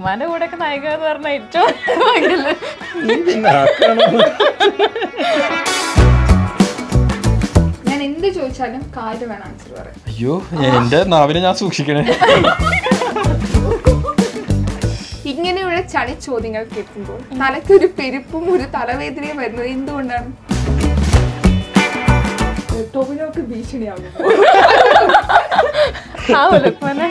ലുക്മാന്റെ കൂടെ ഒക്കെ നായിക എന്ന് പറഞ്ഞ ഏറ്റവും ഭയങ്കര നീ പിന്നെ ആക്കാണോ? ഞാൻ എന്ത് ചോദിച്ചാലും കാര്യം വേണം ആൻസർ പറയാം അയ്യോ എന്റെ നാവിനെ ഞാൻ സൂക്ഷിക്കണേ ഇങ്ങനെയുള്ള ചളി ചോദ്യങ്ങൾ കേൾക്കുമ്പോൾ തലയ്ക്കൊരു പെരുപ്പും ഒരു തലവേദനയും വരുന്നത് എന്തുകൊണ്ടാണ് ടോവിനോക്ക് ഭീഷണിയാകും ആ ലുക്മാനെ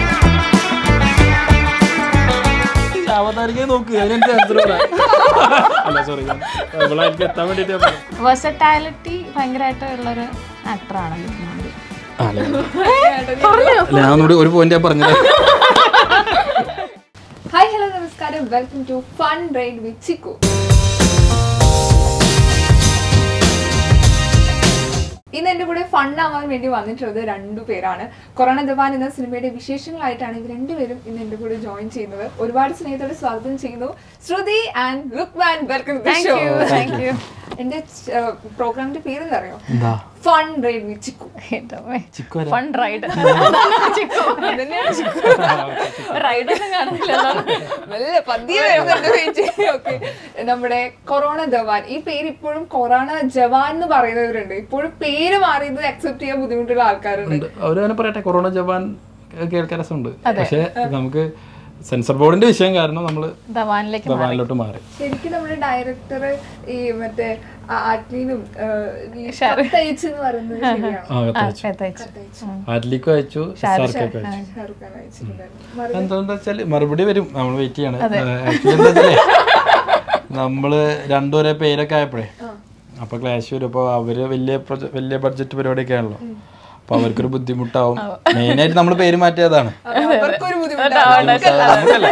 അവതാരിക്കാൻ നോക്ക് അതിനെനിക്ക് ആൻസർ അല്ല സോറി എനിക്ക് എത്താൻ വേണ്ടിട്ട് വെർസറ്റാലിറ്റി ഭയങ്കരമായിട്ട് ഉള്ളൊരു ആക്ടറാണ് ലുക്മാൻ അല്ല ഞാൻ ഒന്നുകൂടി ഒരു പോയിന്റ് ഞാൻ പറഞ്ഞത് ഹായ് ഹലോ നമസ്കാരം welcome to fun ride with Chikku ഇന്ന് എൻ്റെ കൂടെ ഫൺ ആവാൻ വേണ്ടി വന്നിട്ടുള്ളത് രണ്ടു പേരാണ് കൊറോണ ദവാൻ എന്ന സിനിമയുടെ വിശേഷങ്ങളായിട്ടാണ് ഇവർ രണ്ടുപേരും ഇന്ന് എൻ്റെ കൂടെ ജോയിൻ ചെയ്യുന്നത് ഒരുപാട് സ്നേഹത്തോടെ സ്വാഗതം ചെയ്യുന്നു Shruti and look man welcome thank you thank you എന്റെ പ്രോഗ്രാമിന്റെ പേരെന്താ അറിയോ എന്താ fun ride with Chikku Chikku ആരാ? ഫൺ റൈഡ് റൈഡ് ഒന്നും കാണുന്നില്ലല്ലോ നല്ല പതിയെ വരുന്നുണ്ട് വെയിറ്റ് ഓക്കെ നമ്മുടെ കൊറോണ ജവാൻ ഈ പേര് ഇപ്പോഴും കൊറോണ ജവാൻ എന്ന് പറയുന്നവരുണ്ട് ഇപ്പോഴും പേര് മാറിയത് അക്സെപ്റ്റ് ചെയ്യാൻ ബുദ്ധിമുട്ടുള്ള ആൾക്കാരുണ്ട് ഉണ്ട് അവര് തന്നെ പറയട്ടെ കൊറോണ ജവാൻ കേൾക്കാൻ രസമുണ്ട് പക്ഷെ നമുക്ക് സെൻസർ ബോർഡിന്റെ വിഷയം കാരണം നമ്മള് ധവാനിലേക്ക് ജവാനിലോട്ട് മാറി ശരിക്കും നമ്മുടെ ഡയറക്ടർ ഈ മറ്റേ ആറ്റ്ലീനും ഷാരു- എന്ന് പറയുന്നത് ശരിയാണ് ആ കത്തയച്ചു എത്തയച്ചു ആറ്റിലേക്കും അയച്ചു സാർക്കൊക്കെ അയച്ചു ഷാറുഖ് ഖാൻ അയച്ചിട്ടുണ്ടായിരുന്നു എന്താ വെച്ചാല് മറുപടി വരും നമ്മൾ വെയിറ്റ് ചെയ്യാണ് ആക്ച്വലി എന്താ വെച്ചാലേ നമ്മള് രണ്ടുപേരെ പേരൊക്കെ ആയപ്പോഴേ അപ്പൊ ക്ലാഷ് വരും അപ്പൊ അവര് വലിയ പ്രൊജ- വലിയ ബഡ്ജറ്റ് പരിപാടിയൊക്കെ ആണല്ലോ അപ്പൊ അവർക്കൊരു ബുദ്ധിമുട്ടാവും മെയിൻ ആയിട്ട് നമ്മൾ പേര് മാറ്റിയതാണ് അവർക്കൊരു ബുദ്ധിമുട്ടാണ് നമുക്കല്ല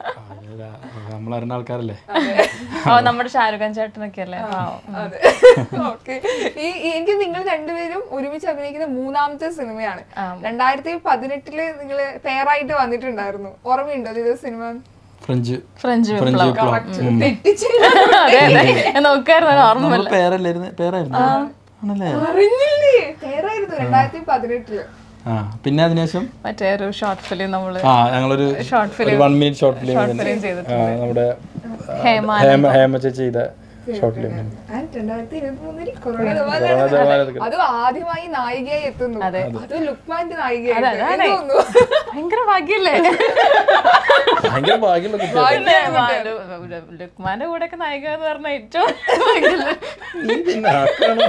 നമ്മൾ അറിയുന്ന ആൾക്കാരല്ലേ ഓ നമ്മുടെ ഷാരൂഖ് ഖാൻ ചേട്ടനൊക്കെ അല്ലേ പാവം. അതെ ഓക്കെ ഈ ഈ- എനിക്ക് നിങ്ങൾ രണ്ടുപേരും ഒരുമിച്ച് അഭിനയിക്കുന്ന മൂന്നാമത്തെ സിനിമയാണ് രണ്ടായിരത്തി പതിനെട്ടില് നിങ്ങൾ പെയറായിട്ട് വന്നിട്ടുണ്ടായിരുന്നു ഓർമ്മയുണ്ടോ ഇത് സിനിമ ഫ്രഞ്ച് ഫ്രഞ്ച് ഫ്രഞ്ച് വിപ്ലവം തെറ്റിച്ചില്ല അതെ അതെ ഞാൻ നോക്കായിരുന്നു ഓർമ്മ നമ്മൾ പേരല്ലായിരുന്നു പേരായിരുന്നു ആണല്ലേ അറിഞ്ഞില്ലേ പെയറായിരുന്നു രണ്ടായിരത്തി പതിനെട്ടില് ആ പിന്നെ അതിനുശേഷം മറ്റേ ഒരു ഷോർട്ട് ഫിലിം നമ്മള് ആ ഞങ്ങളൊരു Short film. One minute short film film നമ്മുടെ ഹേമ ഹേമ ഹേമ ചേച്ചി ചെയ്ത ഷോർട്ട് ഫിലിം ആൻഡ് രണ്ടായിരത്തി ഇരുപത്തി മൂന്നിൽ കൊറോണ കൊറോണ ജവാനൊക്കെ അത് ആദ്യമായി നായികയായി എത്തുന്നു അതെ. അത് ലുക്മാന്റെ നായികയായി അതെ, അതാണ്. തോന്നുന്നു ഭയങ്കര ഭാഗ്യല്ലേ ഭയങ്കര ഭാഗ്യമുള്ള കുട്ടിയാണ് പിന്നെ വാ- ലു- ലു- ലുക്മാന്റെ കൂടെ ഒക്കെ നായിക എന്ന് പറഞ്ഞ ഏറ്റവും ഭയങ്കര നീ പിന്നെ ആക്കാണോ?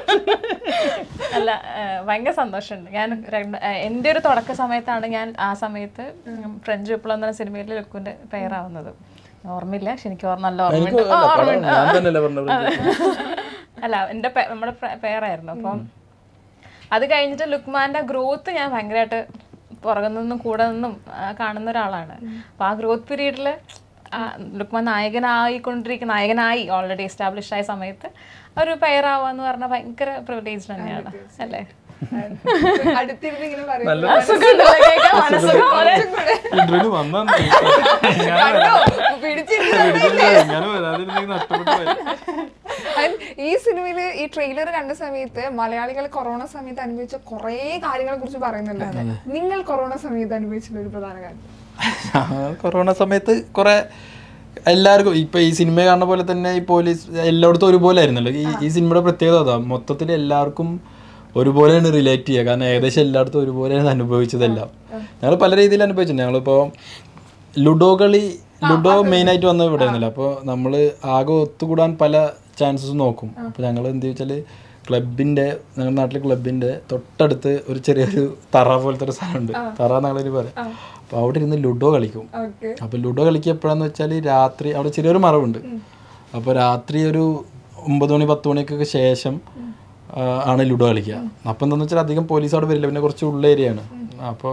അല്ല ഏഹ് ഭയങ്കര സന്തോഷമുണ്ട് ഞാൻ രണ്ട് ഏഹ് എൻ്റെ ഒരു തുടക്ക സമയത്താണ് ഞാൻ ആ സമയത്ത് ഫ്രഞ്ച് വിപ്ലവം എന്ന സിനിമയിൽ ലുക്കുവിന്റെ പേരാവുന്നത് ഓർമ്മയില്ല പക്ഷെ എനിക്ക് ഓർമ്മ നല്ല എനിക്ക് ഓർമ്മയുണ്ട് ആ, അല്ല, ഓർമ്മയുണ്ട് പടം ഞാൻ തന്നെയല്ലേ പറഞ്ഞത് അല്ല എൻ്റെ പേ- നമ്മുടെ പേ- പേരായിരുന്നു അപ്പം അത് കഴിഞ്ഞിട്ട് ലുക്മാന്റെ ഗ്രോത്ത് ഞാൻ ഭയങ്കരമായിട്ട് പുറകെ നിന്നും കൂടെ നിന്നും ആ, കാണുന്ന ഒരാളാണ് അപ്പൊ ആ ഗ്രോത്ത് പീരീഡിൽ ലുക്മാൻ നായകനായിക്കൊണ്ടിരിക്കുന്ന നായകനായി ഓൾറെഡി എസ്റ്റാബ്ലിഷ് ആയ സമയത്ത് ഒരു പെയറാവാന്ന് പറഞ്ഞാൽ ഭയങ്കര പ്രിവിലേജ് തന്നെയാണ് അല്ലേ അടുത്തിരുന്ന് ഇങ്ങനെ പറയും നല്ല സുഖമുണ്ടല്ലേ കേൾക്കാൻ? മനസ്സുഖം പോലെ. ഇന്റർവ്യൂ വന്നാ കണ്ടോ? പിടിച്ചിരുന്നു എങ്ങനെ വരാതിരുന്നെങ്കിൽ നഷ്ടപ്പെട്ടു പോയി. And ഈ സിനിമയില് ഈ ട്രെയിലർ കണ്ട സമയത്ത് മലയാളികൾ കൊറോണ സമയത്ത് അനുഭവിച്ച കുറേ കാര്യങ്ങളെ കുറിച്ച് പറയുന്നുണ്ട് നിങ്ങൾ കൊറോണ സമയത്ത് അനുഭവിച്ചിട്ടുള്ള ഒരു പ്രധാന കാര്യം ആ, കൊറോണ സമയത്ത് കുറെ എല്ലാവർക്കും ഇപ്പൊ ഈ സിനിമ കാണുന്ന പോലെ തന്നെ ഈ പോലീസ് എല്ലായിടത്തും ഒരുപോലെ ആയിരുന്നല്ലോ ഈ ഈ സിനിമയുടെ പ്രത്യേകത അതാ മൊത്തത്തിൽ എല്ലാവർക്കും ഒരുപോലെയാണ് റിലേറ്റ് ചെയ്യുക കാരണം ഏകദേശം എല്ലായിടത്തും ഒരുപോലെയാണ് അനുഭവിച്ചതെല്ലാം ഞങ്ങൾ പല രീതിയിൽ അനുഭവിച്ചിട്ടുണ്ട് ഞങ്ങളിപ്പോൾ ലുഡോ കളി ലുഡോ മെയിൻ ആയിട്ട് വന്നത് ഇവിടെ ആയിരുന്നല്ലോ അപ്പോൾ നമ്മൾ ആകെ ഒത്തുകൂടാൻ പല ചാൻസസ് നോക്കും അപ്പോൾ ഞങ്ങൾ എന്ത് വെച്ചാൽ ക്ലബിൻ്റെ ഞങ്ങളുടെ നാട്ടിലെ ക്ലബിൻ്റെ തൊട്ടടുത്ത് ഒരു ചെറിയൊരു തറ പോലത്തെ ഒരു സ്ഥലമുണ്ട് തറ എന്നുള്ളൊരു പറയാം അപ്പോൾ അവിടെ ഇരുന്ന് ലുഡോ കളിക്കും ഓക്കെ അപ്പോൾ ലുഡോ കളിക്കുക എപ്പോഴാന്ന് വെച്ചാൽ രാത്രി അവിടെ ചെറിയൊരു മറവുണ്ട് അപ്പോൾ രാത്രി ഒരു ഒമ്പത് മണി പത്ത് മണിക്കൊക്കെ ശേഷം ആ, ആണ് ലുഡോ കളിക്കുക അപ്പോൾ എന്താണെന്ന് വെച്ചാൽ അധികം പോലീസ് അവിടെ വരില്ല പിന്നെ കുറച്ച് ഉള്ള ഏരിയയാണ് അപ്പോൾ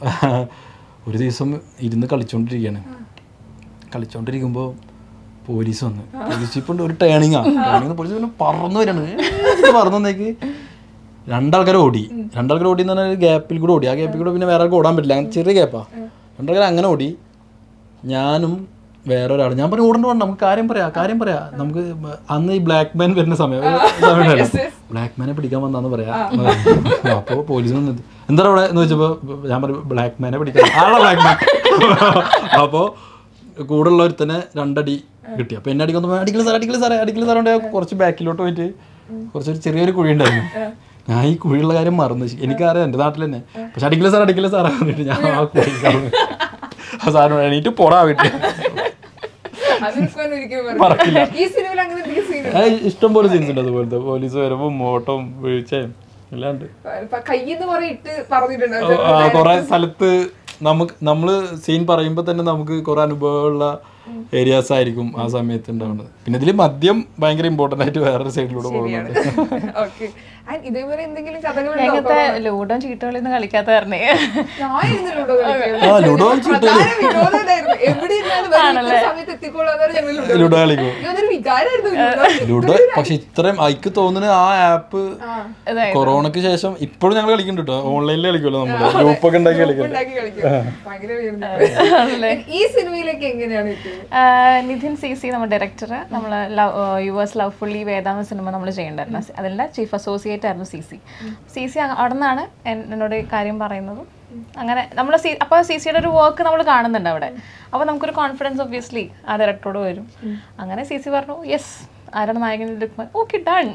ഒരു ദിവസം ഇരുന്ന് കളിച്ചുകൊണ്ടിരിക്കുകയാണ് കളിച്ചുകൊണ്ടിരിക്കുമ്പോൾ പോലീസ് വന്ന് പോലീസ് ജീപ്പ് ഉണ്ട് ഒരു ടേണിങ്ങാ ടേണിങ് പോലീസ് പിന്നെ പറന്നു വരാണ് ഏ, പറന്നു വന്നേക്ക് രണ്ടാൾക്കാർ ഓടി രണ്ടാൾക്കാർ ഓടി എന്ന് പറഞ്ഞാൽ ഒരു ഗ്യാപ്പിൽ കൂടെ ഓടി ആ ഗ്യാപ്പിൽ കൂടെ പിന്നെ വേറെ ആൾക്ക് ഓടാൻ പറ്റില്ല അങ്ങനെ ചെറിയ ഗ്യാപ്പാ രണ്ടാൾക്കാർ അങ്ങനെ ഓടി ഞാനും വേറെ ഒരാൾ ഞാൻ പറഞ്ഞു ഓടണ്ട വേണ്ട നമുക്ക് കാര്യം പറയാം കാര്യം പറയാം നമുക്ക് അന്ന് ഈ ബ്ലാക്ക് മാൻ വരുന്ന സമയം ബ്ലാക്ക് മാനെ പിടിക്കാൻ വന്നാന്ന് പറയാ അപ്പോൾ പോലീസ് വന്നത് എന്താ അവിടെ എന്ന് വെച്ചപ്പോ ഞാൻ പറഞ്ഞു ബ്ലാക്ക് മാനെ പിടിക്കാൻ ആളെ ബ്ലാക്ക് മാൻ അപ്പോൾ കൂടെ ഉള്ള ഒരുത്തനെ രണ്ടടി കിട്ടി അപ്പൊ എന്നെ അടിക്കൊന്നും അടിക്കല് സാറേ അടിക്കല് സാറേ അടിക്കല് സാറേ കൊണ്ട് കുറച്ച് ബാക്കിലോട്ട് പോയിട്ട് കുറച്ചൊരു ചെറിയൊരു കുഴി ഉണ്ടായിരുന്നു ഞാൻ ഈ കുഴിയുള്ള കാര്യം മറന്നു എനിക്കറിയാം എൻ്റെ നാട്ടിൽ തന്നെ പക്ഷെ അടിക്കല് സാർ അടിക്കല് സാറേ പറഞ്ഞിട്ട് ഞാൻ ആ കുഴി കടന്നു. ആ സാറിനോട് എണീറ്റ് പോടാ വീട്ടിൽ അത് ലുക്മാൻ ഒരിക്കലും മറക്കില്ല. പറഞ്ഞു. ഈ സിനിമയിൽ അങ്ങനെ എന്തെങ്കിലും സീൻ ഏ, ഇഷ്ടം പോലെ സീൻസ് ഉണ്ട് അതുപോലത്തെ പോലീസ് വരുമ്പോൾ മോട്ടം വീഴ്ചയും എല്ലാം ഉണ്ട് കയ്യിൽ നിന്ന് കുറെ ഇട്ട് പറഞ്ഞിട്ടുണ്ട് ആ, കുറെ സ്ഥലത്ത് നമുക്ക് നമ്മള് സീൻ പറയുമ്പോ തന്നെ നമുക്ക് കുറെ അനുഭവമുള്ള ഏരിയാസ് ആയിരിക്കും ആ സമയത്ത് ഉണ്ടാവുന്നത് പിന്നെ ഇതില് മദ്യം ഭയങ്കര ഇമ്പോർട്ടന്റ് ആയിട്ട് വേറൊരു സൈഡിലൂടെ പോകുന്നുണ്ട് ഓക്കെ ഇതേപോലെ എന്തെങ്കിലും കഥകളുണ്ടോ ഞങ്ങത്തെ ലൂഡോ ചീട്ടുകളിന്ന് കളിക്കാത്ത കാരണേ ഞാനിരുന്ന് ലുഡോ ആ, ലുഡോ ചീട്ട് പ്രധാന വിനോദം ഇതായിരുന്നു. എവിടെ ഇരുന്നാലും വെറുതെ ഇത്ര സമയത്ത് എത്തിക്കോളാന്നാണ് ഞങ്ങൾ ലുഡോ ലുഡോ കളിക്കും ഇതൊരു വികാരമായിരുന്നു ലുഡോ. ലുഡോ പക്ഷെ ഇത്രയും അയക്ക് തോന്നുന്ന ആ ആപ്പ് ഇതായിരുന്നു. കൊറോണക്ക് ശേഷം ഇപ്പോഴും ഞങ്ങൾ കളിക്കുന്നുണ്ട് കേട്ടോ ഓൺലൈനിൽ കളിക്കുമല്ലോ നമ്മള് ഗ്രൂപ്പൊക്കെ ഉണ്ടാക്കി കളിക്കും ഉണ്ടാക്കി കളിക്കും ഭയങ്കര വീർന്ന്. ഈ സിനിമയിലേക്ക് എങ്ങനെയാണ് എത്തിയത് ആഹ് നിധിൻ സി സി നമ്മുടെ ഡയറക്ടർ നമ്മൾ love you S love fully വേദാന്ന സിനിമ നമ്മൾ ചെയ്യണ്ടായിരുന്നു അതിൻ്റെ ചീഫ് അസോസിയേറ്റ് ആയിരുന്നു സി സി സി സി അവിടെ നിന്നാണ് എന്നോട് ഈ കാര്യം പറയുന്നതും അങ്ങനെ നമ്മൾ സി അപ്പോൾ സി സിയുടെ ഒരു വർക്ക് നമ്മൾ കാണുന്നുണ്ട് അവിടെ അപ്പോൾ നമുക്കൊരു കോൺഫിഡൻസ് ഒബ്വിയസ്ലി ആ ഡയറക്ടറോട് വരും അങ്ങനെ സി സി പറഞ്ഞു യെസ് ആരാണ് നായകൻ ലുക്മാൻ ഓക്കെ ഡൺ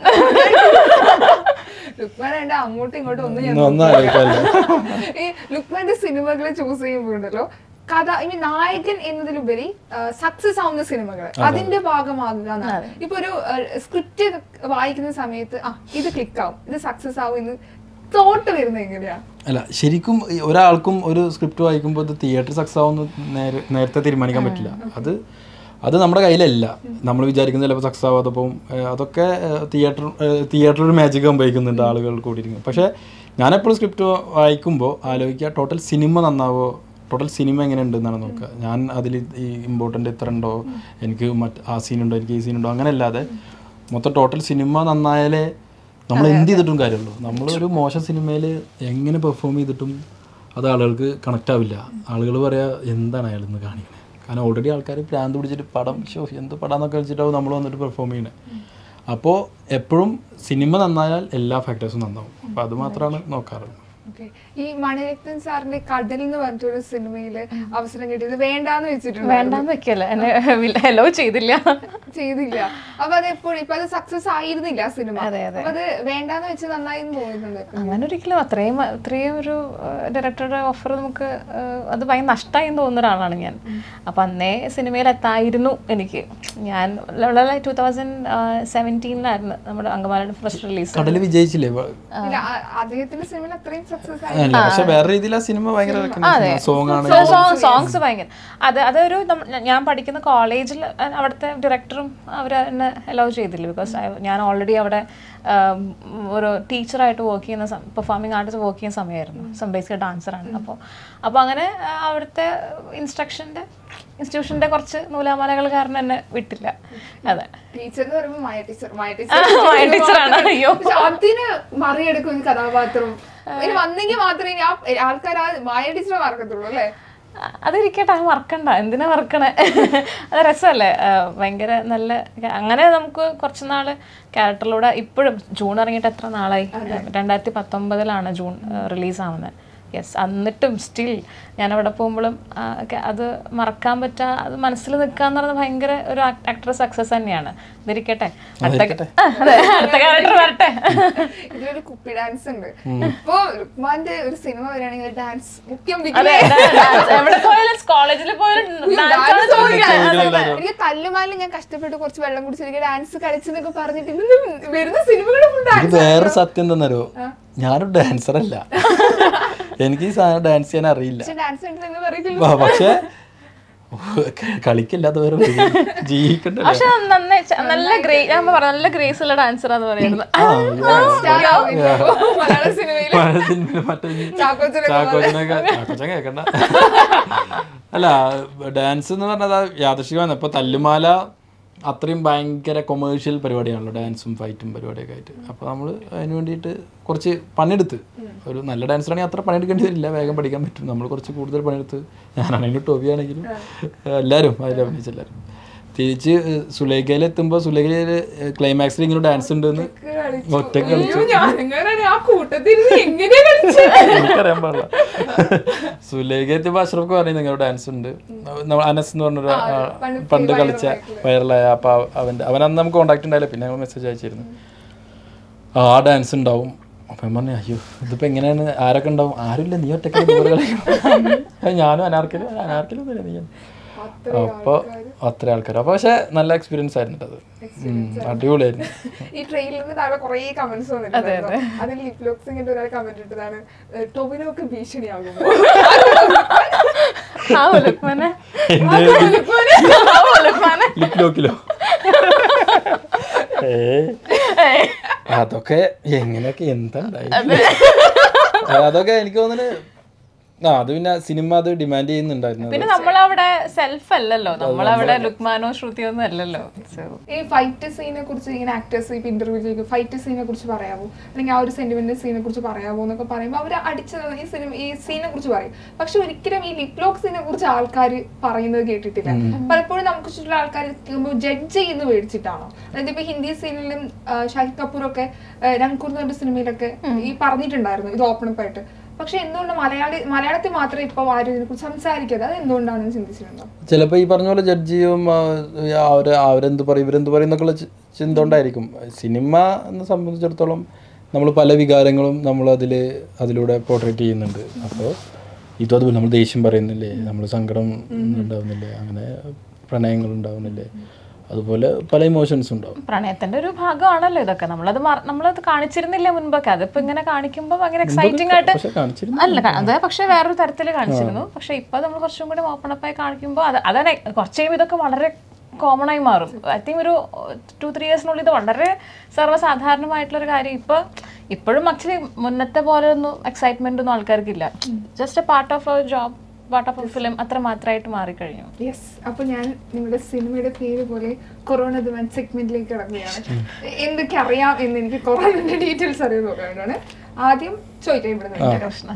ലുക്മാൻ എന്റെ അങ്ങോട്ടും ഇങ്ങോട്ടും ഒന്നും ഞാൻ ഒന്നും ആലോചിക്കാനില്ല ഈ ലുക്മാന്റെ സിനിമകൾ ചൂസ് ചെയ്യുമ്പോഴുണ്ടല്ലോ കഥ ഐ മീൻ നായകൻ എന്നതിലുപരി സക്സസ് ആവുന്ന സിനിമകൾ അതിന്റെ ഭാഗമാകുക എന്നാണ്. ഇപ്പൊ ഒരു സ്ക്രിപ്റ്റ് വായിക്കുന്ന സമയത്ത് ആ ഇത് ക്ലിക്ക് ആവും ഇത് സക്സസ് ആവും എന്ന് തോട്ട് വരുന്നത് എങ്ങനെയാ അല്ല ശരിക്കും ഈ ഒരാൾക്കും ഒരു സ്ക്രിപ്റ്റ് വായിക്കുമ്പോൾ ഇത് തിയേറ്റർ സക്സസ് ആവുമെന്ന് നേരെ നേരത്തെ തീരുമാനിക്കാൻ പറ്റില്ല അത് അത് നമ്മുടെ കയ്യിലല്ല നമ്മൾ വിചാരിക്കുന്ന ചിലപ്പോൾ സക്സസ് ആവാത്തപ്പം ഏഹ്, അതൊക്കെ തിയേറ്റർ തിയേറ്ററിൽ ഒരു മാജിക് സംഭവിക്കുന്നുണ്ട് ആളുകൾ കൂടിയിരിക്കും പക്ഷേ ഞാനെപ്പോഴും സ്ക്രിപ്റ്റ് വായിക്കുമ്പോൾ ആലോചിക്കുക ടോട്ടൽ സിനിമ നന്നാവോ ടോട്ടൽ സിനിമ എങ്ങനെയുണ്ട് എന്നാണ് നോക്കുക ഞാൻ അതിൽ ഈ ഇമ്പോർട്ടൻ്റ് ഇത്ര ഉണ്ടോ എനിക്ക് മറ്റ് ആ സീനുണ്ടോ എനിക്ക് ഈ സീനുണ്ടോ അങ്ങനെ അല്ലാതെ മൊത്തം ടോട്ടൽ സിനിമ നന്നായാലേ നമ്മൾ എന്ത് ചെയ്തിട്ടും കാര്യമുള്ളൂ നമ്മൾ ഒരു മോശം സിനിമയിൽ എങ്ങനെ പെർഫോം ചെയ്തിട്ടും അത് ആളുകൾക്ക് കണക്റ്റ് ആവില്ല ആളുകൾ പറയാ എന്താണ് അയാൾ ഇന്ന് കാണിക്കണേ കാരണം ഓൾറെഡി ആൾക്കാർ പ്രാന്ത് പിടിച്ചിട്ട് പടം ഷോ എന്ത് പടം എന്നൊക്കെ വെച്ചിട്ടാവും നമ്മൾ വന്നിട്ട് പെർഫോം ചെയ്യണേ അപ്പോൾ എപ്പോഴും സിനിമ നന്നായാൽ എല്ലാ ഫാക്ടേഴ്സും നന്നാവും അപ്പോൾ അത് മാത്രമാണ് നോക്കാറുള്ളത് Okay. ഈ മണിരത്നൻ സാറിന്റെ കടൽ എന്ന് പറഞ്ഞിട്ടൊരു സിനിമയില് അവസരം കിട്ടിയത് വേണ്ടാന്ന് വെച്ചിട്ടുണ്ട് വേണ്ടാന്ന് വെക്കല്ല എന്നെ ഹലോ ചെയ്തില്ല ചെയ്തില്ല അപ്പൊ അത് എപ്പോഴും ഇപ്പൊ അത് സക്സസ് ആയിരുന്നില്ല ആ സിനിമ അതെ, അതെ. അപ്പൊ അത് വേണ്ടാന്ന് വെച്ച് നന്നായി തോന്നുന്നുണ്ട് അങ്ങനെ ഒരിക്കലും അത്രയും അത്രയും ഒരു ഡയറക്ടറുടെ ഓഫർ നമുക്ക് ആ, അത് ഭയങ്കര നഷ്ടമായി എന്ന് തോന്നുന്ന ഒരാളാണ് ഞാൻ അപ്പം അന്നേ സിനിമയിൽ എത്തായിരുന്നു എനിക്ക് ഞാൻ വളരെ ടൂ തൗസൻഡ് സെവൻറ്റീനിലായിരുന്നു നമ്മുടെ അങ്കമാലിയുടെ ഫസ്റ്റ് റിലീസ് കടൽ വിജയിച്ചില്ലേ വ- ഇല്ല, ആ- അദ്ദേഹത്തിന്റെ സിനിമയിൽ അത്രയും സക്സസ് ആയി അല്ല പക്ഷെ വേറെ രീതിയിൽ ആ സിനിമ ഭയങ്കര സോങ് ആണ് സോങ്സ് ഭയങ്കര അത് അതൊരു നമ്മ- ഞാൻ പഠിക്കുന്ന കോളേജിൽ അവിടുത്തെ ഡയറക്ടറും അവർ എന്നെ അലോ ചെയ്തില്ല ബിക്കോസ് ഞാൻ ഓൾറെഡി അവിടെ ആം, ഒരു ടീച്ചറായിട്ട് വർക്ക് ചെയ്യുന്ന പെർഫോമിംഗ് ആർട്ടിസ്റ്റ് വർക്ക് ചെയ്യുന്ന സമയമായിരുന്നു സം ബേസിക് ഡാൻസറാണ് അപ്പോൾ അപ്പോൾ അങ്ങനെ ആ, അവിടുത്തെ ഇൻസ്ട്രക്ഷൻ്റെ ഇൻസ്റ്റിറ്റ്യൂഷൻ്റെ കുറച്ച് നൂലാമാലകൾ കാരണം എന്നെ വിട്ടില്ല അതെ ടീച്ചർ എന്ന് പറയുമ്പോൾ മായ ടീച്ചർ മായ മായ ടീച്ചറാണ്, അയ്യോ. പക്ഷെ അതിന് മറികടക്കും ഒരു കഥാപാത്രം ഇനി വന്നെങ്കിൽ മാത്രമേ ഇനി ആ ആൾക്കാർ ആ മായ ടീച്ചറെ മറക്കത്തുള്ളൂ അല്ലേ അ- അതിരിക്കട്ടെ അത് മറക്കണ്ട എന്തിനാ മറക്കണേ അത് രസമല്ലേ ആ, ഭയങ്കര നല്ല അങ്ങനെ നമുക്ക് കുറച്ച് നാള് ക്യാരക്ടറിലൂടെ ഇപ്പോഴും ജൂൺ ഇറങ്ങിയിട്ട് എത്ര നാളായി രണ്ടായിരത്തി പത്തൊമ്പതിലാണ് ജൂൺ റിലീസ് ആവുന്നത് യെസ് എന്നിട്ടും സ്റ്റിൽ ഞാൻ അവിടെ പോകുമ്പോഴും ആ, ഒക്കെ അത് മറക്കാൻ പറ്റാ അത് മനസ്സിൽ നിൽക്കുക എന്ന് പറയുന്നത് ഭയങ്കര ഒരു ആക്ടർ സക്സസ് തന്നെയാണ് ഇതിരിക്കട്ടെ അടുത്ത ആ, അതെ അടുത്ത ക്യാരക്ടർ വരട്ടെ ഇതിലൊരു കുപ്പി ഡാൻസ് ഉണ്ട് ഇപ്പൊ ലുക്മാന്റെ ഒരു സിനിമ വരികയാണെങ്കിൽ ഡാൻസ് മുഖ്യം അതെ dance എവിടെ പോയാലും കോളേജിൽ പോയാലും dance ആണ് ചോദിക്കുന്നത്. എനിക്ക് തല്ലുമാലും ഞാൻ കഷ്ടപ്പെട്ട് കുറച്ച് വെള്ളം കുടിച്ചിരിക്കുക ഡാൻസ് കളിച്ചെന്നൊക്കെ പറഞ്ഞിട്ട് ഇതൊന്നും വരുന്ന സിനിമകളും ഇത് വേറെ സത്യം എന്താണെന്നറിയോ ഞാനൊരു ഡാൻസർ അല്ല എനിക്ക് ഈ സാധനം ഡാൻസ് ചെയ്യാൻ അറിയില്ല പക്ഷെ ഡാൻസ് ഉണ്ടെന്ന് പറയില്ല ആ, പക്ഷേ കളിക്കില്ലാത്തവരെ ജീവിക്കണ്ടല്ലോ പക്ഷെ നന്നായി ച- നല്ല ഗ്രേ ഞാൻ പറഞ്ഞ നല്ല ഗ്രേസ് ഉള്ള ഡാൻസർ എന്ന് പറയുന്നത് സ്റ്റാർ ആവുമല്ലോ മലയാള സിനിമയിൽ മഴ സിനിമയിൽ മറ്റേ ഈ ചാക്കോച്ചനൊക്കെ ചാക്കോച്ചനൊക്കെ ചാക്കോച്ചൻ കേക്കണ്ട അല്ല ഡാൻസ് എന്ന് പറഞ്ഞത് യാദൃശികമാണ് ഇപ്പൊ തല്ലുമാല അത്രയും ഭയങ്കര കൊമേഴ്ഷ്യൽ പരിപാടിയാണല്ലോ ഡാൻസും ഫൈറ്റും പരിപാടിയൊക്കെ ആയിട്ട് അപ്പോൾ നമ്മൾ അതിന് വേണ്ടിയിട്ട് കുറച്ച് പണിയെടുത്ത് ഒരു നല്ല ഡാൻസറാണെങ്കിൽ അത്ര പണിയെടുക്കേണ്ടി വരില്ല വേഗം പഠിക്കാൻ പറ്റും നമ്മൾ കുറച്ച് കൂടുതൽ പണിയെടുത്ത് ഞാനാണെങ്കിലും ടോബി ആണെങ്കിലും എല്ലാവരും അതിൽ അഭിനയിച്ച എല്ലാവരും തിരിച്ച് സുലേഖയിൽ എത്തുമ്പോൾ സുലേഖയിൽ ക്ലൈമാക്സിൽ ഇങ്ങനെ ഡാൻസ് ഉണ്ടെന്ന് ഒറ്റക്ക് കളിച്ചു അയ്യോ, ഞാനെങ്ങാനാണ് ആ കൂട്ടത്തിൽ നിന്ന് എങ്ങനെയാ കളിച്ചത് എനിക്കറിയാൻ പാടില്ല സുലേഖ എത്തിയപ്പോൾ അഷ്റഫ് പറയുന്നത് നിങ്ങളുടെ ഡാൻസ് ഉണ്ട് നമ്മൾ അനസ് എന്ന് പറഞ്ഞൊരു ആ, പണ്ട് പണ്ട് കളിച്ച വൈറലായ അപ്പൊ അവന്റെ അവൻ അന്ന് നമുക്ക് കോണ്ടാക്ട് ഉണ്ടായില്ല പിന്നെ ഞങ്ങൾ മെസ്സേജ് അയച്ചിരുന്നു ആ ഡാൻസ് ഉണ്ടാവും അപ്പൊ ഞാൻ പറഞ്ഞു അയ്യോ ഇതിപ്പോ എങ്ങനെയാണ് ആരൊക്കെ ഉണ്ടാവും ആരുമില്ല നീ ഒറ്റയ്ക്ക് ഇതുപോലെ കളിക്കണം ഞാനും അനാർക്കല് അനാർക്കലും നീ അപ്പൊ അത്ര ആൾക്കാർ അപ്പൊ പക്ഷെ നല്ല എക്സ്പീരിയൻസ് ആയിരുന്നു കേട്ടോ അത് ഉം, അടിപൊളിയായിരുന്നു ഈ ട്രെയിലറിന് താഴെ കുറേ കമന്റ്സ് വന്നിട്ടുണ്ടായിരുന്നു അതിൽ ലിപ് ലോക്സിംഗിന്റെ ഒരാൾ കമന്റ് ഇട്ടതാണ് ഏഹ്, ടൊവിനോക്ക് ഭീഷണിയാകുമോ ആ ഉലുക്മനെ എന്ത് ആ ഉലുക്മനെ ലിപ് ലോക്കിലോ ഏ അതൊക്കെ എങ്ങനെയൊക്കെ എന്താ ഉണ്ടായി? അതൊക്കെ എനിക്ക് തോന്നുന്നു ആ അത് പിന്നെ സിനിമ അത് ഡിമാൻഡ് ചെയ്യുന്നുണ്ടായിരുന്നു പിന്നെ നമ്മളവിടെ സെൽഫ് അല്ലല്ലോ നമ്മളവിടെ ലുക്മാനോ ശ്രുതിയോ ഒന്നും അല്ലല്ലോ So, ഈ ഫൈറ്റ് സീനെ കുറിച്ച് ഇങ്ങനെ ആക്ടേഴ്സ് ഇപ്പൊ ഇന്റർവ്യൂ ചെയ്യും ഫൈറ്റ് സീനെ കുറിച്ച് പറയാമോ അല്ലെങ്കിൽ ആ ഒരു സെന്റിമെന്റ് സീനെ കുറിച്ച് പറയാമോ എന്നൊക്കെ പറയുമ്പോൾ അവർ അടിച്ച ഈ സിനിമ ഈ സീനെ കുറിച്ച് പറയും പക്ഷെ ഒരിക്കലും ഈ ലിപ്ലോക്ക് സീനെ കുറിച്ച് ആൾക്കാർ പറയുന്നത് കേട്ടിട്ടില്ല പലപ്പോഴും നമുക്ക് ചുറ്റുള്ള ആൾക്കാർ ജഡ്ജ് ചെയ്യുന്ന മേടിച്ചിട്ടാണോ അതായത് ഇപ്പൊ ഹിന്ദി സീനിലും ഷാഹിദ് കപൂർ ഒക്കെ രംകൂർ എന്ന് പറഞ്ഞ സിനിമയിലൊക്കെ ഈ പറഞ്ഞിട്ടുണ്ടായിരുന്നു ഇത് ഓപ്പൺ അപ്പ് ആയിട്ട് പക്ഷെ എന്തുകൊണ്ട് മലയാളി മലയാളത്തിൽ മാത്രമേ ഇപ്പൊ ആരും ഇതിനെക്കുറിച്ച് സംസാരിക്കാതെ അത് എന്തുകൊണ്ടാണെന്ന് ചിന്തിച്ചിട്ടുണ്ടോ ചിലപ്പോൾ ഈ പറഞ്ഞ പോലെ ജഡ്ജിയും അവര് അവരെന്ത് പറയും ഇവരെന്ത് പറയും എന്നൊക്കെയുള്ള ചി- ചിന്ത കൊണ്ടായിരിക്കും സിനിമ എന്നെ സംബന്ധിച്ചിടത്തോളം നമ്മൾ പല വികാരങ്ങളും നമ്മൾ അതിൽ അതിലൂടെ പോർട്രേറ്റ് ചെയ്യുന്നുണ്ട് അപ്പോൾ ഇതും അതുപോലെ നമ്മൾ ദേഷ്യം പറയുന്നില്ലേ നമ്മൾ സങ്കടം ഉണ്ടാവുന്നില്ലേ അങ്ങനെ പ്രണയങ്ങൾ ഉണ്ടാവുന്നില്ലേ അതുപോലെ പല ഇമോഷൻസ് ഉണ്ടാവും പ്രണയത്തിന്റെ ഒരു ഭാഗമാണല്ലോ ഇതൊക്കെ നമ്മളത് മറ- നമ്മളത് കാണിച്ചിരുന്നില്ല മുൻപൊക്കെ അതിപ്പോ ഇങ്ങനെ കാണിക്കുമ്പോൾ ഭയങ്കര എക്സൈറ്റിംഗ് ആയിട്ട് പക്ഷെ കാണിച്ചിരുന്നു അല്ല ക- അത് പക്ഷെ വേറൊരു തരത്തിൽ കാണിച്ചിരുന്നു പക്ഷെ ഇപ്പൊ നമ്മൾ കുറച്ചും കൂടി ഓപ്പൺ അപ്പ് ആയി കാണിക്കുമ്പോൾ അത് അതാണ് കുറച്ച് കഴിയുമ്പോൾ ഇതൊക്കെ വളരെ കോമൺ ആയി മാറും ഐ തിങ്ക് ഒരു ടു ത്രീ ഇയേഴ്സിനുള്ളിൽ ഇത് വളരെ സർവ്വസാധാരണമായിട്ടുള്ള ഒരു കാര്യം ഇപ്പൊ ഇപ്പോഴും ആക്ച്വലി മുന്നത്തെ പോലെ ഒന്നും എക്സൈറ്റ്മെന്റ് ഒന്നും ആൾക്കാർക്കില്ല just a part of a job part of a film അത്ര മാത്രമായിട്ട് മാറിക്കഴിഞ്ഞു യെസ് അപ്പൊ ഞാൻ നിങ്ങളുടെ സിനിമയുടെ പേര് പോലെ കൊറോണ ദിവാൻ സെഗ്മെന്റിലേക്ക് കിടക്കുകയാണ് എന്തൊക്കെ അറിയാം എന്ന് എനിക്ക് കൊറോണന്റെ ഡീറ്റെയിൽസ് അറിയാൻ നോക്കാനാണ് ആദ്യം ചോദിക്കാം ഇവിടെ നിന്ന് പ്രശ്നം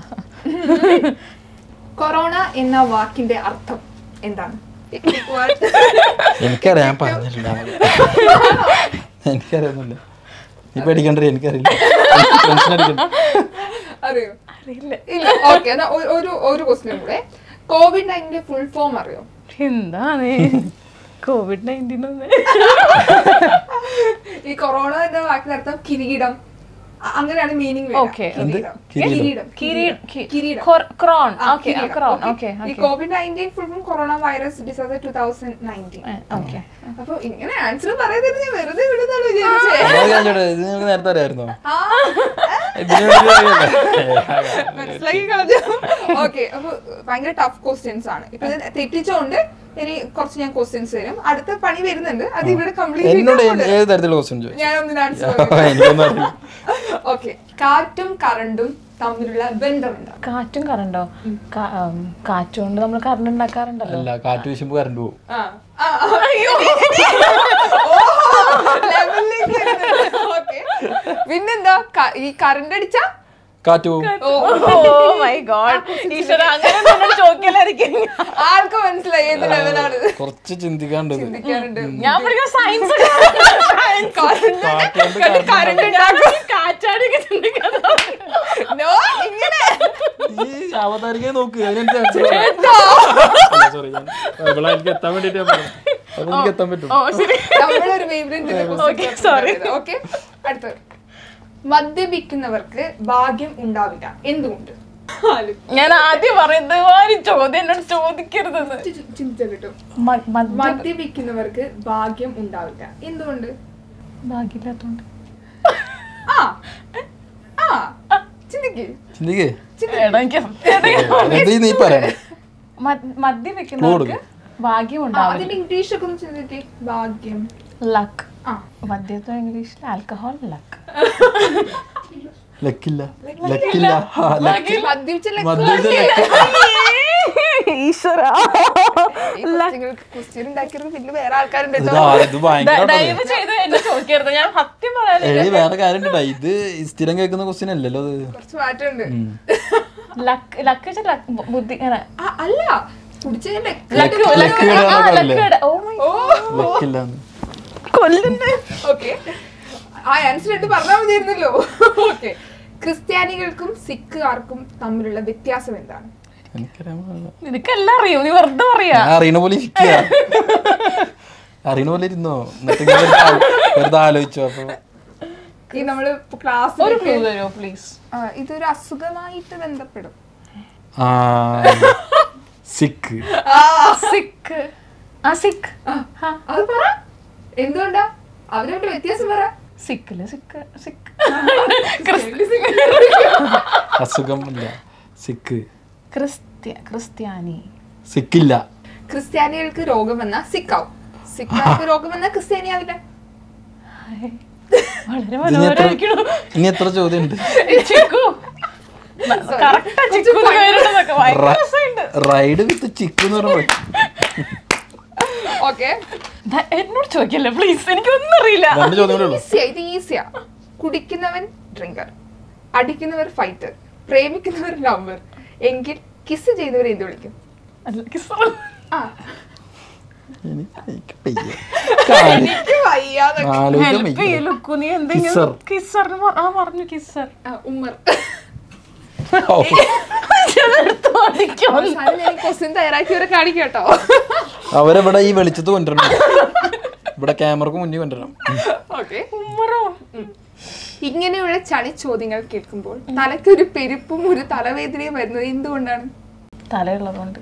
കൊറോണ എന്ന വാക്കിന്റെ അർത്ഥം എന്താണ് എനിക്കറിയാം ഞാൻ പറഞ്ഞിട്ടില്ല എനിക്കറിയാവുന്നില്ല നീ പേടിക്കണ്ടേ എനിക്കറിയില്ല ടെൻഷൻ അടിക്കണ്ട അറിയോ അറിയില്ല ഇല്ല ഓക്കെ എന്നാ ഒ- ഒരു ഒരു ക്വസ്റ്റ്യൻ കൂടെ കോവിഡ് നയൻറ്റീന്റെ ഫുൾ ഫോം അറിയോ എന്താണ് കോവിഡ് നയൻറ്റീൻ ഈ കൊറോണ എന്ന വാക്കിന്റെ അർത്ഥം കിരീടം അ- അങ്ങനെയാണ് മീനിങ് Okay. കിരീടം കിരീടം? കിരീടം കിരീടം ക്രോൺ ആ, ഓക്കെ കിരീടം. Crown Okay. ഓക്കെ ഈ covid nineteen full form corona virus disease two thousand nineteen okay അപ്പൊ ഇങ്ങനെ ആൻസർ പറയുന്നത് ഞാൻ വെറുതെ വിടുന്നാണ് വിചാരിച്ചേ അതാ ഞാൻ ചോദിച്ചത്, ഇത് നിങ്ങൾക്ക് നേരത്തെ അറിയായിരുന്നോ ആ, ഇതിന് വേണ്ടി അറിയില്ല. മനസ്സിലാക്കി കളഞ്ഞു ഓക്കെ അപ്പൊ ഭയങ്കര ടഫ് ക്വസ്റ്റ്യൻസ് ആണ് ഇപ്പൊ ഇത് തെറ്റിച്ചോണ്ട് ഇനി കുറച്ച് ഞാൻ ക്വസ്റ്റ്യൻസ് തരും അടുത്ത പണി വരുന്നുണ്ട് അത് ഇവിടെ എന്നോട് കംപ്ലീറ്റ് ഏത് ഏത് തരത്തിലുള്ള ക്വസ്റ്റ്യൻ ചോദിച്ചു ഞാനൊന്നിന് ആൻസർ എനിക്കൊന്നും അറിയില്ല ഓക്കെ കാറ്റും കറണ്ടും തമ്മിലുള്ള ബന്ധം എന്താ കാറ്റും കറണ്ടോ കാറ്റ് കൊണ്ട് നമ്മൾ കറണ്ട് ഉണ്ടാക്കാറുണ്ടല്ലോ അല്ല കാറ്റ് വീശുമ്പോ കറണ്ട് പോകും ആ, ആ, ആ, അയ്യോ. ലെവലിലേക്ക് വരുന്നുണ്ട്. Okay. പിന്നെന്താ ക- ഈ കറണ്ട് അടിച്ച കാറ്റ് പോകും ഓ മൈ ഗോഡ് ഈശ്വര അങ്ങനെ എന്നോട് ചോദിക്കലായിരിക്കും ആർക്ക് മനസ്സിലായി ഏത് ലെവലാണ് കുറച്ച് ചിന്തിക്കാണ്ട് ഇത്. ചിന്തിക്കാറുണ്ട് ഞാൻ പഠിക്കുന്ന സയൻസ് കാറ്റ് കൊണ്ട് കറണ്ട് ഉണ്ടാക്കും കാറ്റാടിയൊക്കെ ചിന്തിക്കാതെ നോ ഇങ്ങനെ ഈ അവതാരികയെ നോക്ക് അതിനനുസരിച്ച് സോറി ഞാൻ ഇവിടെ എനിക്ക് എത്താൻ വേണ്ടിട്ട് ഞാൻ പറഞ്ഞു അപ്പൊ എനിക്ക് എത്താൻ പറ്റും ഓ ശരി നമ്മളൊരു Okay, sorry. ഓക്കെ അടുത്ത മദ്യപിക്കുന്നവർക്ക് ഭാഗ്യം ഉണ്ടാവില്ല എന്തുകൊണ്ട് ആലോ- ഞാൻ ആദ്യം പറയുന്നത് ഒരു ചോദ്യം എന്നോട് ചോദിക്കരുതെന്ന് ചി- ചിന്തിച്ചാ കിട്ടും മ- മദ്യ- മദ്യപിക്കുന്നവർക്ക് ഭാഗ്യം ഉണ്ടാവില്ല എന്തുകൊണ്ട് ഭാഗ്യമില്ലാത്തോണ്ട് ആ ആ ചിന്തിക്ക് ചിന്തിക്കേ എടാ, എനിക്ക് എന്ത് നീ പറയണം മദ്- മദ്യപിക്കുന്നവർക്ക് ഭാഗ്യം ആ, ഉണ്ടാവില്ല അതിന്റെ ഇംഗ്ലീഷ് ഒക്കെ ഒന്ന് ചിന്തിക്ക് ഭാഗ്യം ലക്ക് ആ മദ്യത്തെ ഇംഗ്ലീഷിൽ ആൽക്കഹോൾ ലക്ക് ലക്കില്ല ലക്കില്ല ആ, ലക്ക് മദ്യപിച്ച മദ്യപിച്ച ലക്ക് ഈശ്വര ക്വസ്റ്റ്യൻ ഉണ്ടാക്കിയത് പിന്നെ വേറെ ആൾക്കാരുണ്ട് ഇത് കേട്ടോ ആ- ഇത് ഭയങ്കര ദയവ് ചെയ്ത് എന്നെ ചോദിക്കരുത് ഞാൻ സത്യം പറയാനില്ല എഴുതി വേറെ കാര്യം ഉണ്ടാ ഇത് സ്ഥിരം കേൾക്കുന്ന ക്വസ്റ്റ്യൻ അല്ലല്ലോ അത് കുറച്ച് മാറ്റമുണ്ട് ഉം. ലക്ക് ലക്ക് വെച്ചാൽ ബുദ്ധി ഇങ്ങനെ ആ, അല്ല കുടിച്ചതല്ലേ ലക്ക് ലക്ക് കിടാന്നൊക്കെ പറയില്ലേ? ഓ മൈ ഓ ലക്കില്ലാന്ന് കൊല്ലുന്നേ ഓക്കെ ആ ആൻസർ രണ്ട് പറഞ്ഞാൽ മതിയായിരുന്നല്ലോ ഓക്കെ ക്രിസ്ത്യാനികൾക്കും സിഖുകാർക്കും തമ്മിലുള്ള വ്യത്യാസം എന്താണ് എനിക്കറിയാൻ പാടില്ല. നിനക്കെല്ലാം അറിയും നീ വെറുതെ പറയാ ഞാൻ അറിയണ പോലെ ഇരിക്കുക അറിയണ പോലെ ഇരുന്നോ എന്നിട്ട് ഇങ്ങനെ വെറുതെ ആ- വെറുതെ ആലോചിച്ചു അപ്പൊ ഈ നമ്മള് ക്ലാസ് ഒരു ക്ലൂ തരുമോ പ്ലീസ് ഇതൊരു അസുഖമായിട്ട് ബന്ധപ്പെടും ആ സിക്ക് സിക്ക് ആ സിക്ക് അത് പറ എന്തുകൊണ്ടാ അവരവരുടെ വ്യത്യാസം പറ സിക്കില് സിക്ക് സിക്ക് അസുഖം ഇല്ല സിക്ക് ക്രിസ്ത്യ ക്രിസ്ത്യാനി സിക്കില്ല ക്രിസ്ത്യാനികൾക്ക് രോഗം വന്നാ സിക്കാവും സിക്കാർക്ക് രോഗം വന്നാ ക്രിസ്ത്യാനിയാവില്ല വളരെ ഇനി എത്ര മനോഹരമായിരിക്കണു ഇനി എത്ര ചോദ്യം ഉണ്ട് ചിക്കു കറക്റ്റാ ചിക്കു പേരുള്ളതൊക്കെ ഭയങ്കര രസമുണ്ട് റൈഡ് വിത്ത് ചിക്ക് എന്ന് പറയുമ്പോൾ ഓക്കെ ദാ- എന്നോട് ചോദിക്കല്ലേ പ്ലീസ് എനിക്കൊന്നും അറിയില്ല രണ്ട് ചോദ്യം കൂടെ ഉള്ളൂ ഈസിയാ ഇത് ഈസിയാ കുടിക്കുന്നവൻ ഡ്രിങ്കർ അടിക്കുന്നവർ ഫൈറ്റർ പ്രേമിക്കുന്നവർ ലവർ എങ്കിൽ കിസ് ചെയ്തവരെ എന്ത് വിളിക്കും അല്ല, kiss. ആ എനിക്ക് എനിക്ക് വയ്യ. കാല്. എനിക്ക് വയ്യാതെ ആലോചിക്കാൻ Help വയ്യ. ചെയ്യ് ലുക്കു, നീ എന്തെങ്കിലും Kisser. കിസ്സറിന് പ- ആ പറഞ്ഞു കിസ്സർ ആ, ഉമ്മർ ഓ, അവസാനം ഞാൻ ക്വസ്റ്റ്യൻ തയ്യാറാക്കിയവരെ കാണിക്കാം കേട്ടോ അവരെവിടെ ഈ വെളിച്ചത്ത് കൊണ്ടുവരണം ഇവിടെ ക്യാമറക്ക് മുന്നിൽ കൊണ്ടുവരണം ഓക്കെ ഉമ്മറോ ഇങ്ങനെയുള്ള ചളി ചോദ്യങ്ങൾ കേൾക്കുമ്പോൾ തലയ്ക്കൊരു പെരുപ്പും ഒരു തലവേദനയും വരുന്നത് എന്തുകൊണ്ടാണ് തലയുള്ളതുകൊണ്ട്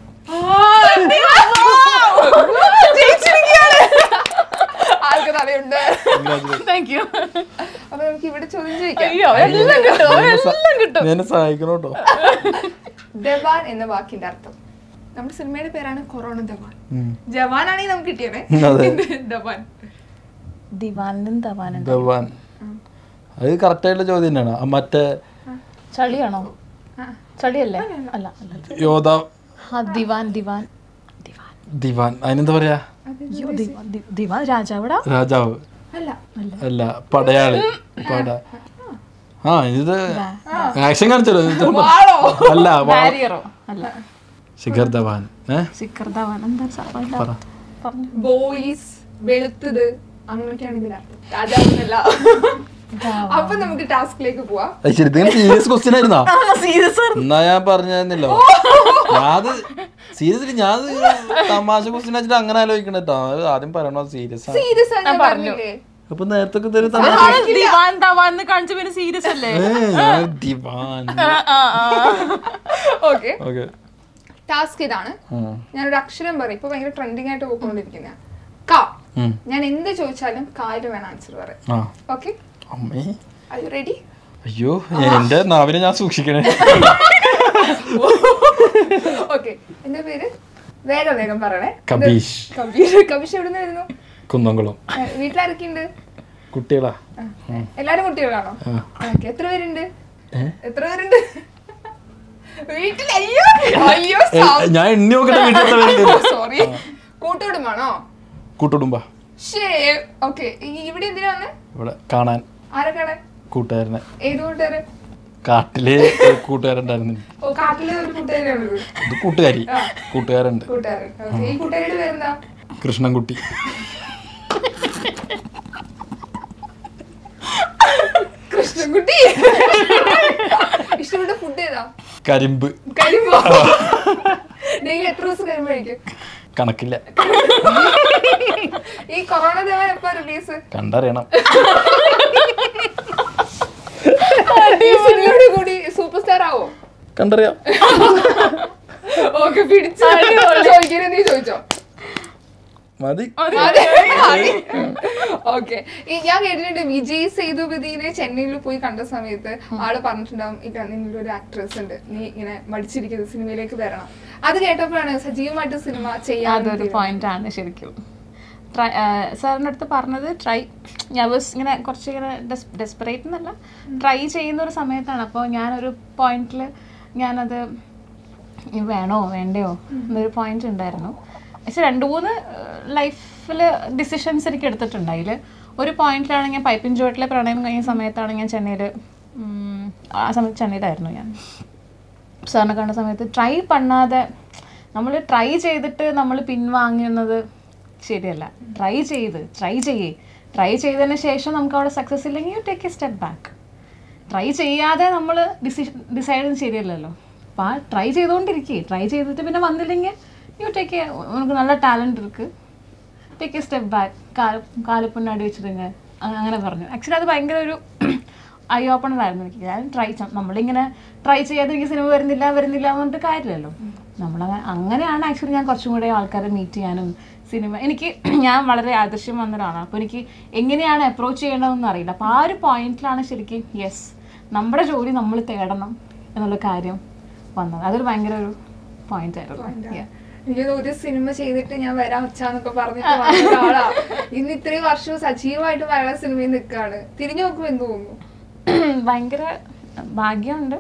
ആൾക്ക് തലയുണ്ട് താങ്ക് യു അപ്പൊ നമുക്ക് ഇവിടെ ചോദ്യം ചോദിക്കാം അയ്യോ എല്ലാം കിട്ടും എല്ലാം കിട്ടും ഞാൻ സഹായിക്കണം കേട്ടോ ദവാൻ എന്ന വാക്കിന്റെ അർത്ഥം നമ്മുടെ സിനിമയുടെ പേരാണ് കൊറോണ ദവാൻ ഉം. ജവാനാണെങ്കിൽ നമുക്ക് കിട്ടിയേ അതെ. ദവാൻ ദിവാനും തവാനും ധവാൻ അത് കറക്റ്റ് ആയിട്ടുള്ള ചോദ്യം തന്നെയാണ് ആ മറ്റേ ചളിയാണോ ആ. ചളിയല്ലേ അല്ല അല്ല യോധ ആ ദിവാൻ ദിവാൻ ദിവാൻ ദിവാൻ അതിനെന്താ പറയാ അയ്യോ ദിവാൻ ദി- ദിവാൻ രാജാവിടാ രാജാവ് അല്ല അല്ല പടയാളി പട ആ ഇത് ആക്ഷൻ കാണിച്ചല്ലോ ഇത് ചിലപ്പോ- വാളോ അല്ല വാ- ബാരിയറോ അല്ല ശിഖർ ധവാൻ ഏ സിക്കർ ധവാൻ എന്താ സാറില്ല പറ പറഞ്ഞു ബോയ്സ് വെളുത്തത് അങ്ങനെയൊക്കെയാണ് ഇതിനർത്ഥം രാജാവിനല്ല അപ്പൊ നമുക്ക് ടാസ്കിലേക്ക് പോവാം അത് ശരി സീരിയസ് ക്വസ്റ്റ്യൻ ആയിരുന്നാ സീരിയസ് എന്നാ ഞാൻ പറഞ്ഞിരുന്നല്ലോ ഞാൻ സീരിയസ്ലി ഞാൻ തമാശ ക്വസ്റ്റ്യൻ വെച്ചിട്ട് അങ്ങനെ ആലോചിക്കണ കേട്ടോ അത് ആദ്യം പറയണോ സീരിയസ് ആണ് സീരിയസ് ആണ് ഞാൻ പറഞ്ഞു. പറഞ്ഞില്ലേ അപ്പൊ നേരത്തെ ഒക്കെ ഇതൊരു തമാശ ദിവാൻ തവാൻ കാണിച്ച പിന്നെ സീരിയസ് അല്ലേ ഏ, ഞാൻ ദിവാൻ ഓക്കെ ഓക്കെ ടാസ്ക് ഇതാണ് ഞാനൊരു അക്ഷരം പറയും ഇപ്പൊ ഭയങ്കര ട്രെൻഡിങ് ആയിട്ട് പോയിക്കൊണ്ടിരിക്കുന്ന ക ഞാൻ എന്ത് ചോദിച്ചാലും കാല് വേണം ആൻസർ പറയാം ആ ഓക്കെ അമ്മേ ഐ റെഡി അയ്യോ എന്റെ നാവിനെ ഞാൻ സൂക്ഷിക്കണേ ഓക്കെ എന്റെ പേര് വേഗം വേഗം പറയണേ കബീഷ് കബീഷ് കബീഷ് എവിടെ നിന്നായിരുന്നു കുന്നംകുളം വീട്ടിലാരൊക്കെയുണ്ട് കുട്ടികളാ ആ. എല്ലാരും കുട്ടികളാണോ ആ. ഓക്കെ എത്ര പേരുണ്ട് ഏ? എത്ര പേരുണ്ട് വീട്ടിൽ അയ്യോ അയ്യോ ഏ, ഞാൻ എണ്ണി നോക്കട്ടെ വീട്ടിൽ എത്ര പേരുണ്ട് സോറി കൂട്ടുകുടുംബാണോ കൂട്ടുടുമ്പ ഷേ ഓക്കെ ഇവിടെ എന്തിനാ വന്നേ ഇവിടെ കാണാൻ ആരൊക്കെയാണ് കൂട്ടുകാരനെ ഏത് കൂട്ടുകാര് കാട്ടില് ഒരു കൂട്ടുകാരുണ്ടായിരുന്നു ഓ കാട്ടിലെ ഒരു കൂട്ടുകാരാണ് ഇത് കൂട്ടുകാരി കൂട്ടുകാരുണ്ട് കൂട്ടുകാരൻ Okay, ഈ കൂട്ടുകാരുടെ പേരെന്താ കൃഷ്ണൻകുട്ടി കൃഷ്ണൻകുട്ടി ഇഷ്ടപ്പെട്ട ഫുഡ് ഏതാ കരിമ്പ് കരിമ്പോ ഡെയിലി എത്ര ദിവസം കരിമ്പ് കഴിക്കും കണക്കില്ല ഈ കൊറോണ ദേവൻ എപ്പോ റിലീസ് കണ്ടറിയണം ഈ സിനിമയോട് കൂടി സൂപ്പർ സ്റ്റാർ ആവോ കണ്ടറിയാം ഓക്കെ പിടിച്ചു ചോദിക്കണേ നീ ചോദിച്ചോ മതി ഓക്കെ ഞാൻ കേട്ടിട്ടുണ്ട് വിജയ് സേതുപതിനെ ചെന്നൈയിൽ പോയി കണ്ട സമയത്ത് ആള് പറഞ്ഞിട്ടുണ്ടാവും ഇല്ല നിങ്ങളുടെ ഒരു ആക്ട്രസ് ഉണ്ട് നീ ഇങ്ങനെ മടിച്ചിരിക്കുന്നത് സിനിമയിലേക്ക് വരണം അത് കേട്ടപ്പോഴാണ് സജീവമായിട്ട് സിനിമ ചെയ്യാൻ അതൊരു പോയിന്റ് ആണ് ശരിക്കും സാറിൻ്റെ അടുത്ത് പറഞ്ഞത് ട്രൈ ഞാൻ വാസ് ഇങ്ങനെ കുറച്ച് ഇങ്ങനെ ഡെസ്പറേറ്റ് എന്നല്ല ട്രൈ ചെയ്യുന്ന ഒരു സമയത്താണ് അപ്പോൾ ഞാനൊരു പോയിന്റിൽ ഞാനത് ഇനി വേണോ വേണ്ടയോ എന്നൊരു പോയിന്റ് ഉണ്ടായിരുന്നു പക്ഷെ രണ്ട് മൂന്ന് ലൈഫിൽ ഡിസിഷൻസ് എനിക്ക് എടുത്തിട്ടുണ്ട് അതിൽ ഒരു പോയിന്റിലാണ് ഞാൻ പൈപ്പിൻ ചുവട്ടിലെ പ്രണയം കഴിഞ്ഞ സമയത്താണ് ഞാൻ ചെന്നൈയിൽ ആ സമയത്ത് ചെന്നൈയിലായിരുന്നു ഞാൻ സാറിനെ കണ്ട സമയത്ത് ട്രൈ பண்ணாத നമ്മൾ ട്രൈ ചെയ്തിട്ട് നമ്മൾ പിൻവാങ്ങുന്നത് ശരിയല്ല ട്രൈ ചെയ്ത് ട്രൈ ചെയ്യേ ട്രൈ ചെയ്തതിന് ശേഷം നമുക്ക് അവിടെ സക്സസ് ഇല്ലെങ്കിൽ you take a step back try ചെയ്യാതെ നമ്മൾ ഡിസിഷൻ ഡിസൈഡ് ശരിയല്ലല്ലോ അപ്പോൾ ആ ട്രൈ ചെയ്തുകൊണ്ടിരിക്കേ ട്രൈ ചെയ്തിട്ട് പിന്നെ വന്നില്ലെങ്കിൽ യു ടേക്ക് ഉനക്ക് നല്ല ടാലൻറ്റ് ഇருக்கு ടേക്ക് എ സ്റ്റെപ്പ് ബാക്ക് കാല കാലപ്പൊണ്ണാടി വെച്ചിരുங்க അങ്ങനെ പറഞ്ഞു ആക്ച്വലി അത് ഭയങ്കര ഒരു ഐ ഓപ്പണർ ആയിരുന്നു എനിക്ക് ഞാൻ ട്രൈ നമ്മളിങ്ങനെ ട്രൈ ചെയ്യാതെ എനിക്ക് സിനിമ വരുന്നില്ല വരുന്നില്ല എന്ന് പറഞ്ഞിട്ട് കാര്യമില്ലല്ലോ നമ്മളങ്ങനെ അങ്ങനെയാണ് ആക്ച്വലി ഞാൻ കുറച്ചും കൂടെ ആൾക്കാരെ മീറ്റ് ചെയ്യാനും സിനിമ എനിക്ക് ഞാൻ വളരെ യാദൃശ്യം വന്ന ഒരാളാണ് അപ്പോൾ എനിക്ക് എങ്ങനെയാണ് അപ്രോച്ച് ചെയ്യേണ്ടതെന്ന് അറിയില്ല അപ്പോൾ ആ ഒരു പോയിന്റിലാണ് ശരിക്കും യെസ് നമ്മുടെ ജോലി നമ്മൾ തേടണം എന്നുള്ള കാര്യം വന്നത് അതൊരു ഭയങ്കര ഒരു പോയിന്റ് ആയിരുന്നു Yeah. എനിക്ക് ഒരു സിനിമ ചെയ്തിട്ട് ഞാൻ വരാൻ വെച്ചാന്നൊക്കെ പറഞ്ഞിട്ട് വന്ന ഒരാളാ ഇന്ന് ഇത്രയും വർഷവും സജീവമായിട്ട് മലയാള സിനിമയിൽ നിൽക്കാണ് തിരിഞ്ഞു നോക്കുമ്പോ എന്ത് തോന്നുന്നു ഭയങ്കര ഭാഗ്യമുണ്ട്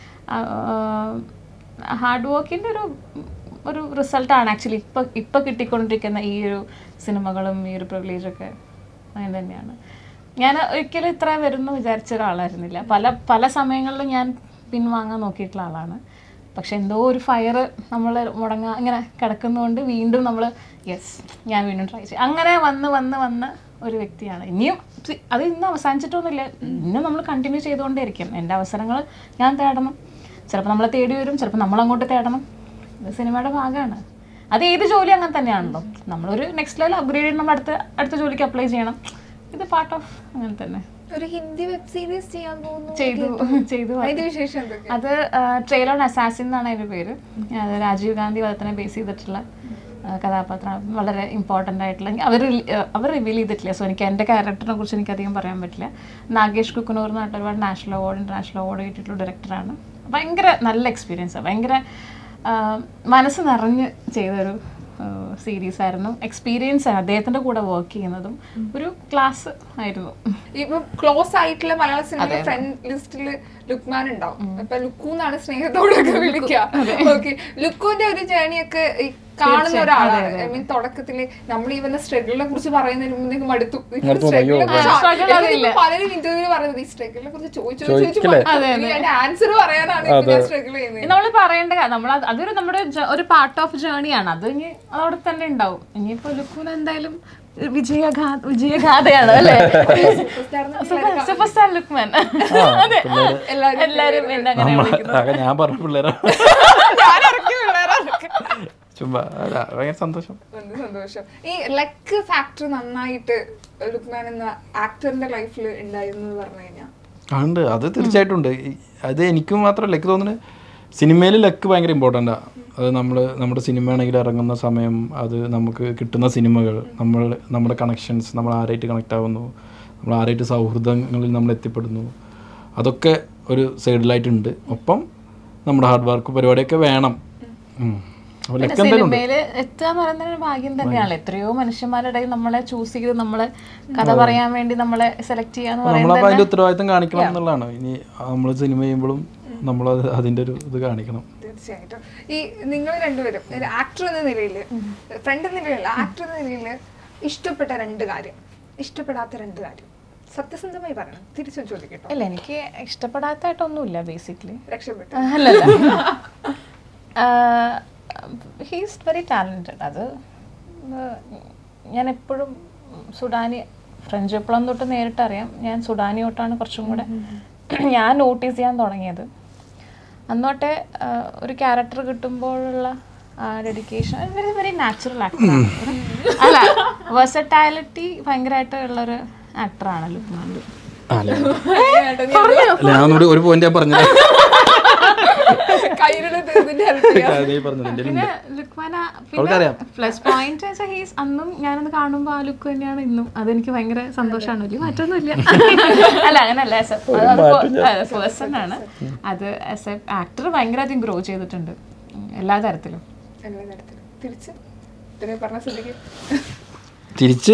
ഹാർഡ് വർക്കിൻ്റെ ഒരു ഒരു റിസൾട്ടാണ് ആക്ച്വലി ഇപ്പം ഇപ്പം കിട്ടിക്കൊണ്ടിരിക്കുന്ന ഈ ഒരു സിനിമകളും ഈ ഒരു പ്രിവിലേജൊക്കെ അങ്ങനെ തന്നെയാണ് ഞാൻ ഒരിക്കലും ഇത്ര വരുമെന്ന് വിചാരിച്ച ഒരാളായിരുന്നില്ല പല പല സമയങ്ങളിലും ഞാൻ പിൻവാങ്ങാൻ നോക്കിയിട്ടുള്ള ആളാണ് പക്ഷെ എന്തോ ഒരു ഫയർ നമ്മൾ മുടങ്ങാ ഇങ്ങനെ കിടക്കുന്നതുകൊണ്ട് വീണ്ടും നമ്മൾ യെസ് ഞാൻ വീണ്ടും ട്രൈ ചെയ്യും അങ്ങനെ വന്ന് വന്ന് വന്ന് ഒരു വ്യക്തിയാണ് ഇനിയും see, അത് ഇന്ന് അവസാനിച്ചിട്ടൊന്നുമില്ല ഇന്നും നമ്മൾ കണ്ടിന്യൂ ചെയ്തുകൊണ്ടേയിരിക്കും എൻ്റെ അവസരങ്ങൾ ഞാൻ തേടണം ചിലപ്പോൾ നമ്മളെ തേടി വരും ചിലപ്പോൾ നമ്മൾ അങ്ങോട്ട് തേടണം ഇത് സിനിമയുടെ ഭാഗമാണ് അത് ഏത് ജോലി അങ്ങനെ തന്നെയാണല്ലോ നമ്മളൊരു നെക്സ്റ്റ് ലെവൽ അപ്ഗ്രേഡ് ചെയ്യണം നമ്മൾ അടുത്ത അടുത്ത ജോലിക്ക് അപ്ലൈ ചെയ്യണം ഇത് പാർട്ട് ഓഫ് അങ്ങനെ തന്നെ ഒരു ഹിന്ദി വെബ് സീരീസ് ചെയ്യാൻ പോകുന്നു ചെയ്തു ചെയ്തു അതിന്റെ വിശേഷം എന്തൊക്കെ അത് ട്രെയിലർ ഓൺ അസാസിൻ എന്നാണ് അതിൻ്റെ പേര് അത് രാജീവ് ഗാന്ധി വധത്തിനെ ബേസ് ചെയ്തിട്ടുള്ള ആ, കഥാപാത്രമാണ് വളരെ ഇമ്പോർട്ടൻ്റ് ആയിട്ടുള്ള അവർ അവർ റിവീൽ ചെയ്തിട്ടില്ല സോ എനിക്ക് എൻ്റെ ക്യാരക്ടറിനെ കുറിച്ച് എനിക്ക് അധികം പറയാൻ പറ്റില്ല നാഗേഷ് കുക്കുനൂർ എന്ന് പറഞ്ഞിട്ട് ഒരുപാട് നാഷണൽ അവാർഡ് ഇൻ്റർനാഷണൽ അവാർഡ് കിട്ടിയിട്ടുള്ള ഡയറക്ടറാണ് ഭയങ്കര നല്ല എക്സ്പീരിയൻസ് ഭയങ്കര ആ, മനസ്സ് നിറഞ്ഞ് ചെയ്തൊരു സീരീസ് ആയിരുന്നു എക്സ്പീരിയൻസ് ആണ് അദ്ദേഹത്തിൻ്റെ കൂടെ വർക്ക് ചെയ്യുന്നതും ഒരു ക്ലാസ് ആയിരുന്നു ഇപ്പൊ ക്ലോസ് ആയിട്ടുള്ള മലയാള സിനിമയിലെ ഫ്രണ്ട് ലിസ്റ്റിൽ ലുക്മാൻ ഉണ്ടാവും അപ്പൊ ലുക്കു എന്നാണ് സ്നേഹത്തോടൊക്കെ വിളിക്കുക ഓക്കെ ലുക്കുവിന്റെ ഒരു ജേണി ഒക്കെ ഈ കാണുന്ന ഒരാളാണ് ഐ മീൻ തുടക്കത്തില് നമ്മൾ ഈ വല്ല സ്ട്രഗിളിനെ കുറിച്ച് പറയുന്നതിന് മുന്നേ മടുത്തു മടുത്തു, അയ്യോ. സ്ട്രഗിളിനെ ആ, struggle അതില്ല. പലരും ഇന്റർവ്യൂ പറയുന്നത് ഈ സ്ട്രഗിളിനെ കുറിച്ച് ചോദിച്ചു ചോദിക്കില്ലേ? ചോദിച്ചു ആൻസർ പറയാനാണ് ഞാൻ സ്ട്രഗിൾ ചെയ്യുന്നത് നമ്മൾ പറയേണ്ട കാര്യം നമ്മൾ അതൊരു നമ്മുടെ ജ- ഒരു പാർട്ട് ഓഫ് ജേണിയാണ് അത് ഇനി അവിടെ തന്നെ ഉണ്ടാവും ഇനിയിപ്പോ ലുക്കൂന് എന്തായാലും വിജയഗാ വിജയഗാഥയാണ് അല്ലേ സൂപ്പർ സ്റ്റാർ ലുക്മാൻ അതെ എല്ലാവരും എല്ലാരും എന്നെ അങ്ങനെ നമ്മളെ ആകെ ഞാൻ പറഞ്ഞ പിള്ളേരാ ചുമ്മാ അല്ല, ഭയങ്കര സന്തോഷം എന്ത് സന്തോഷം ഈ ലക്ക് ഫാക്ടർ നന്നായിട്ട് ലുക്മാൻ എന്ന ആക്ടറിന്റെ ലൈഫിൽ ഉണ്ടായിരുന്നു എന്ന് പറഞ്ഞു കഴിഞ്ഞാൽ ആ, ഉണ്ട് അത് തീർച്ചയായിട്ടും ഉണ്ട് ഈ- അത് എനിക്കും മാത്രമല്ല എനിക്ക് തോന്നുന്നത് സിനിമയിൽ ലക്ക് ഭയങ്കര ഇമ്പോർട്ടൻ്റാണ് അത് നമ്മൾ നമ്മുടെ സിനിമ ആണെങ്കിൽ ഇറങ്ങുന്ന സമയം അത് നമുക്ക് കിട്ടുന്ന സിനിമകൾ നമ്മൾ നമ്മുടെ കണക്ഷൻസ് നമ്മൾ ആരായിട്ട് കണക്ട് ആവുന്നു നമ്മൾ ആരായിട്ട് സൗഹൃദങ്ങളിൽ നമ്മൾ എത്തിപ്പെടുന്നു അതൊക്കെ ഒരു സൈഡിലായിട്ടുണ്ട് ഒപ്പം നമ്മുടെ ഹാർഡ് വർക്ക് പരിപാടിയൊക്കെ വേണം ഉം. അപ്പോൾ ലക്ക് എന്തായാലും ഉണ്ട് സിനിമയില് എത്തുക എന്ന് പറയുന്നത് ഒരു ഭാഗ്യം തന്നെയാണ് എത്രയോ മനുഷ്യന്മാരുടെ ഇടയിൽ നമ്മളെ ചൂസ് ചെയ്ത് നമ്മളെ കഥ പറയാൻ വേണ്ടി നമ്മളെ സെലക്ട് ചെയ്യാന്ന് നമ്മളപ്പോൾ പറയുന്നത് അതിൻ്റെ ഉത്തരവാദിത്തം കാണിക്കണം എന്നുള്ളതാണ് ഇനി നമ്മൾ സിനിമ ചെയ്യുമ്പോഴും നമ്മൾ അതിൻ്റെ ഒരു ഇത് കാണിക്കണം തീർച്ചയായിട്ടും ഈ നിങ്ങൾ രണ്ടുപേരും ഒരു ആക്ടർ എന്ന നിലയിൽ ഫ്രണ്ട് എന്ന നിലയിലല്ല ആക്ടർ എന്ന നിലയിൽ ഇഷ്ടപ്പെട്ട രണ്ട് കാര്യം ഇഷ്ടപ്പെടാത്ത രണ്ട് കാര്യം സത്യസന്ധമായി പറയണം തിരിച്ചു ചോദിക്കട്ടോ ഇല്ല എനിക്ക് ഇഷ്ടപ്പെടാത്തായിട്ടൊന്നുമില്ല ബേസിക്കലി രക്ഷപ്പെട്ടു അല്ലല്ല ഹീസ് വെരി ടാലൻറ്റഡ് അത് ആഹ് ഞാൻ എപ്പോഴും സുഡാനി ഫ്രഞ്ച് വിപ്ലവം തൊട്ട് നേരിട്ട് അറിയാം ഞാൻ സുഡാനി തൊട്ടാണ് കുറച്ചും കൂടെ ഞാൻ നോട്ടീസ് ചെയ്യാൻ തുടങ്ങിയത് അന്നോട്ടെ ആഹ് ഒരു ക്യാരക്ടർ കിട്ടുമ്പോഴുള്ള ഡെഡിക്കേഷൻ വെരി വെരി നാച്ചുറൽ ആക്ടറാണ് അല്ല വെർസറ്റാലിറ്റി ഭയങ്കരമായിട്ട് ഉള്ളൊരു ആക്ടറാണ് ലുക്മാൻ അല്ല ഞാൻ ഒന്നുകൂടി ഒരു പോയിന്റ് ഞാൻ പറഞ്ഞത് കയ്യിലുള്ള തീർന്നിട്ട് ഹെൽപ്പ് ചെയ്യാം നീ പറഞ്ഞത് എൻ്റെ പിന്നെ ലുക്മാന അവൾക്കറിയാം. പ്ലസ് പോയിന്റ് വെച്ചാൽ ഹീസ് അന്നും ഞാനത് കാണുമ്പോൾ ആ ലുക്ക് തന്നെയാണ് ഇന്നും അതെനിക്ക് ഭയങ്കര സന്തോഷമാണ് വലിയ മാറ്റമൊന്നുമില്ല അല്ല അങ്ങനല്ല ആസ് എ പേഴ്സൺ ആണ് അത് ആസ് എ ആക്ടർ ഭയങ്കരമായിട്ടും ഗ്രോ ചെയ്തിട്ടുണ്ട് ഉം, എല്ലാ തരത്തിലും എല്ലാ തരത്തിലും തിരിച്ച് ഇത്രയും പറഞ്ഞ സ്ഥിതിക്ക് തിരിച്ച്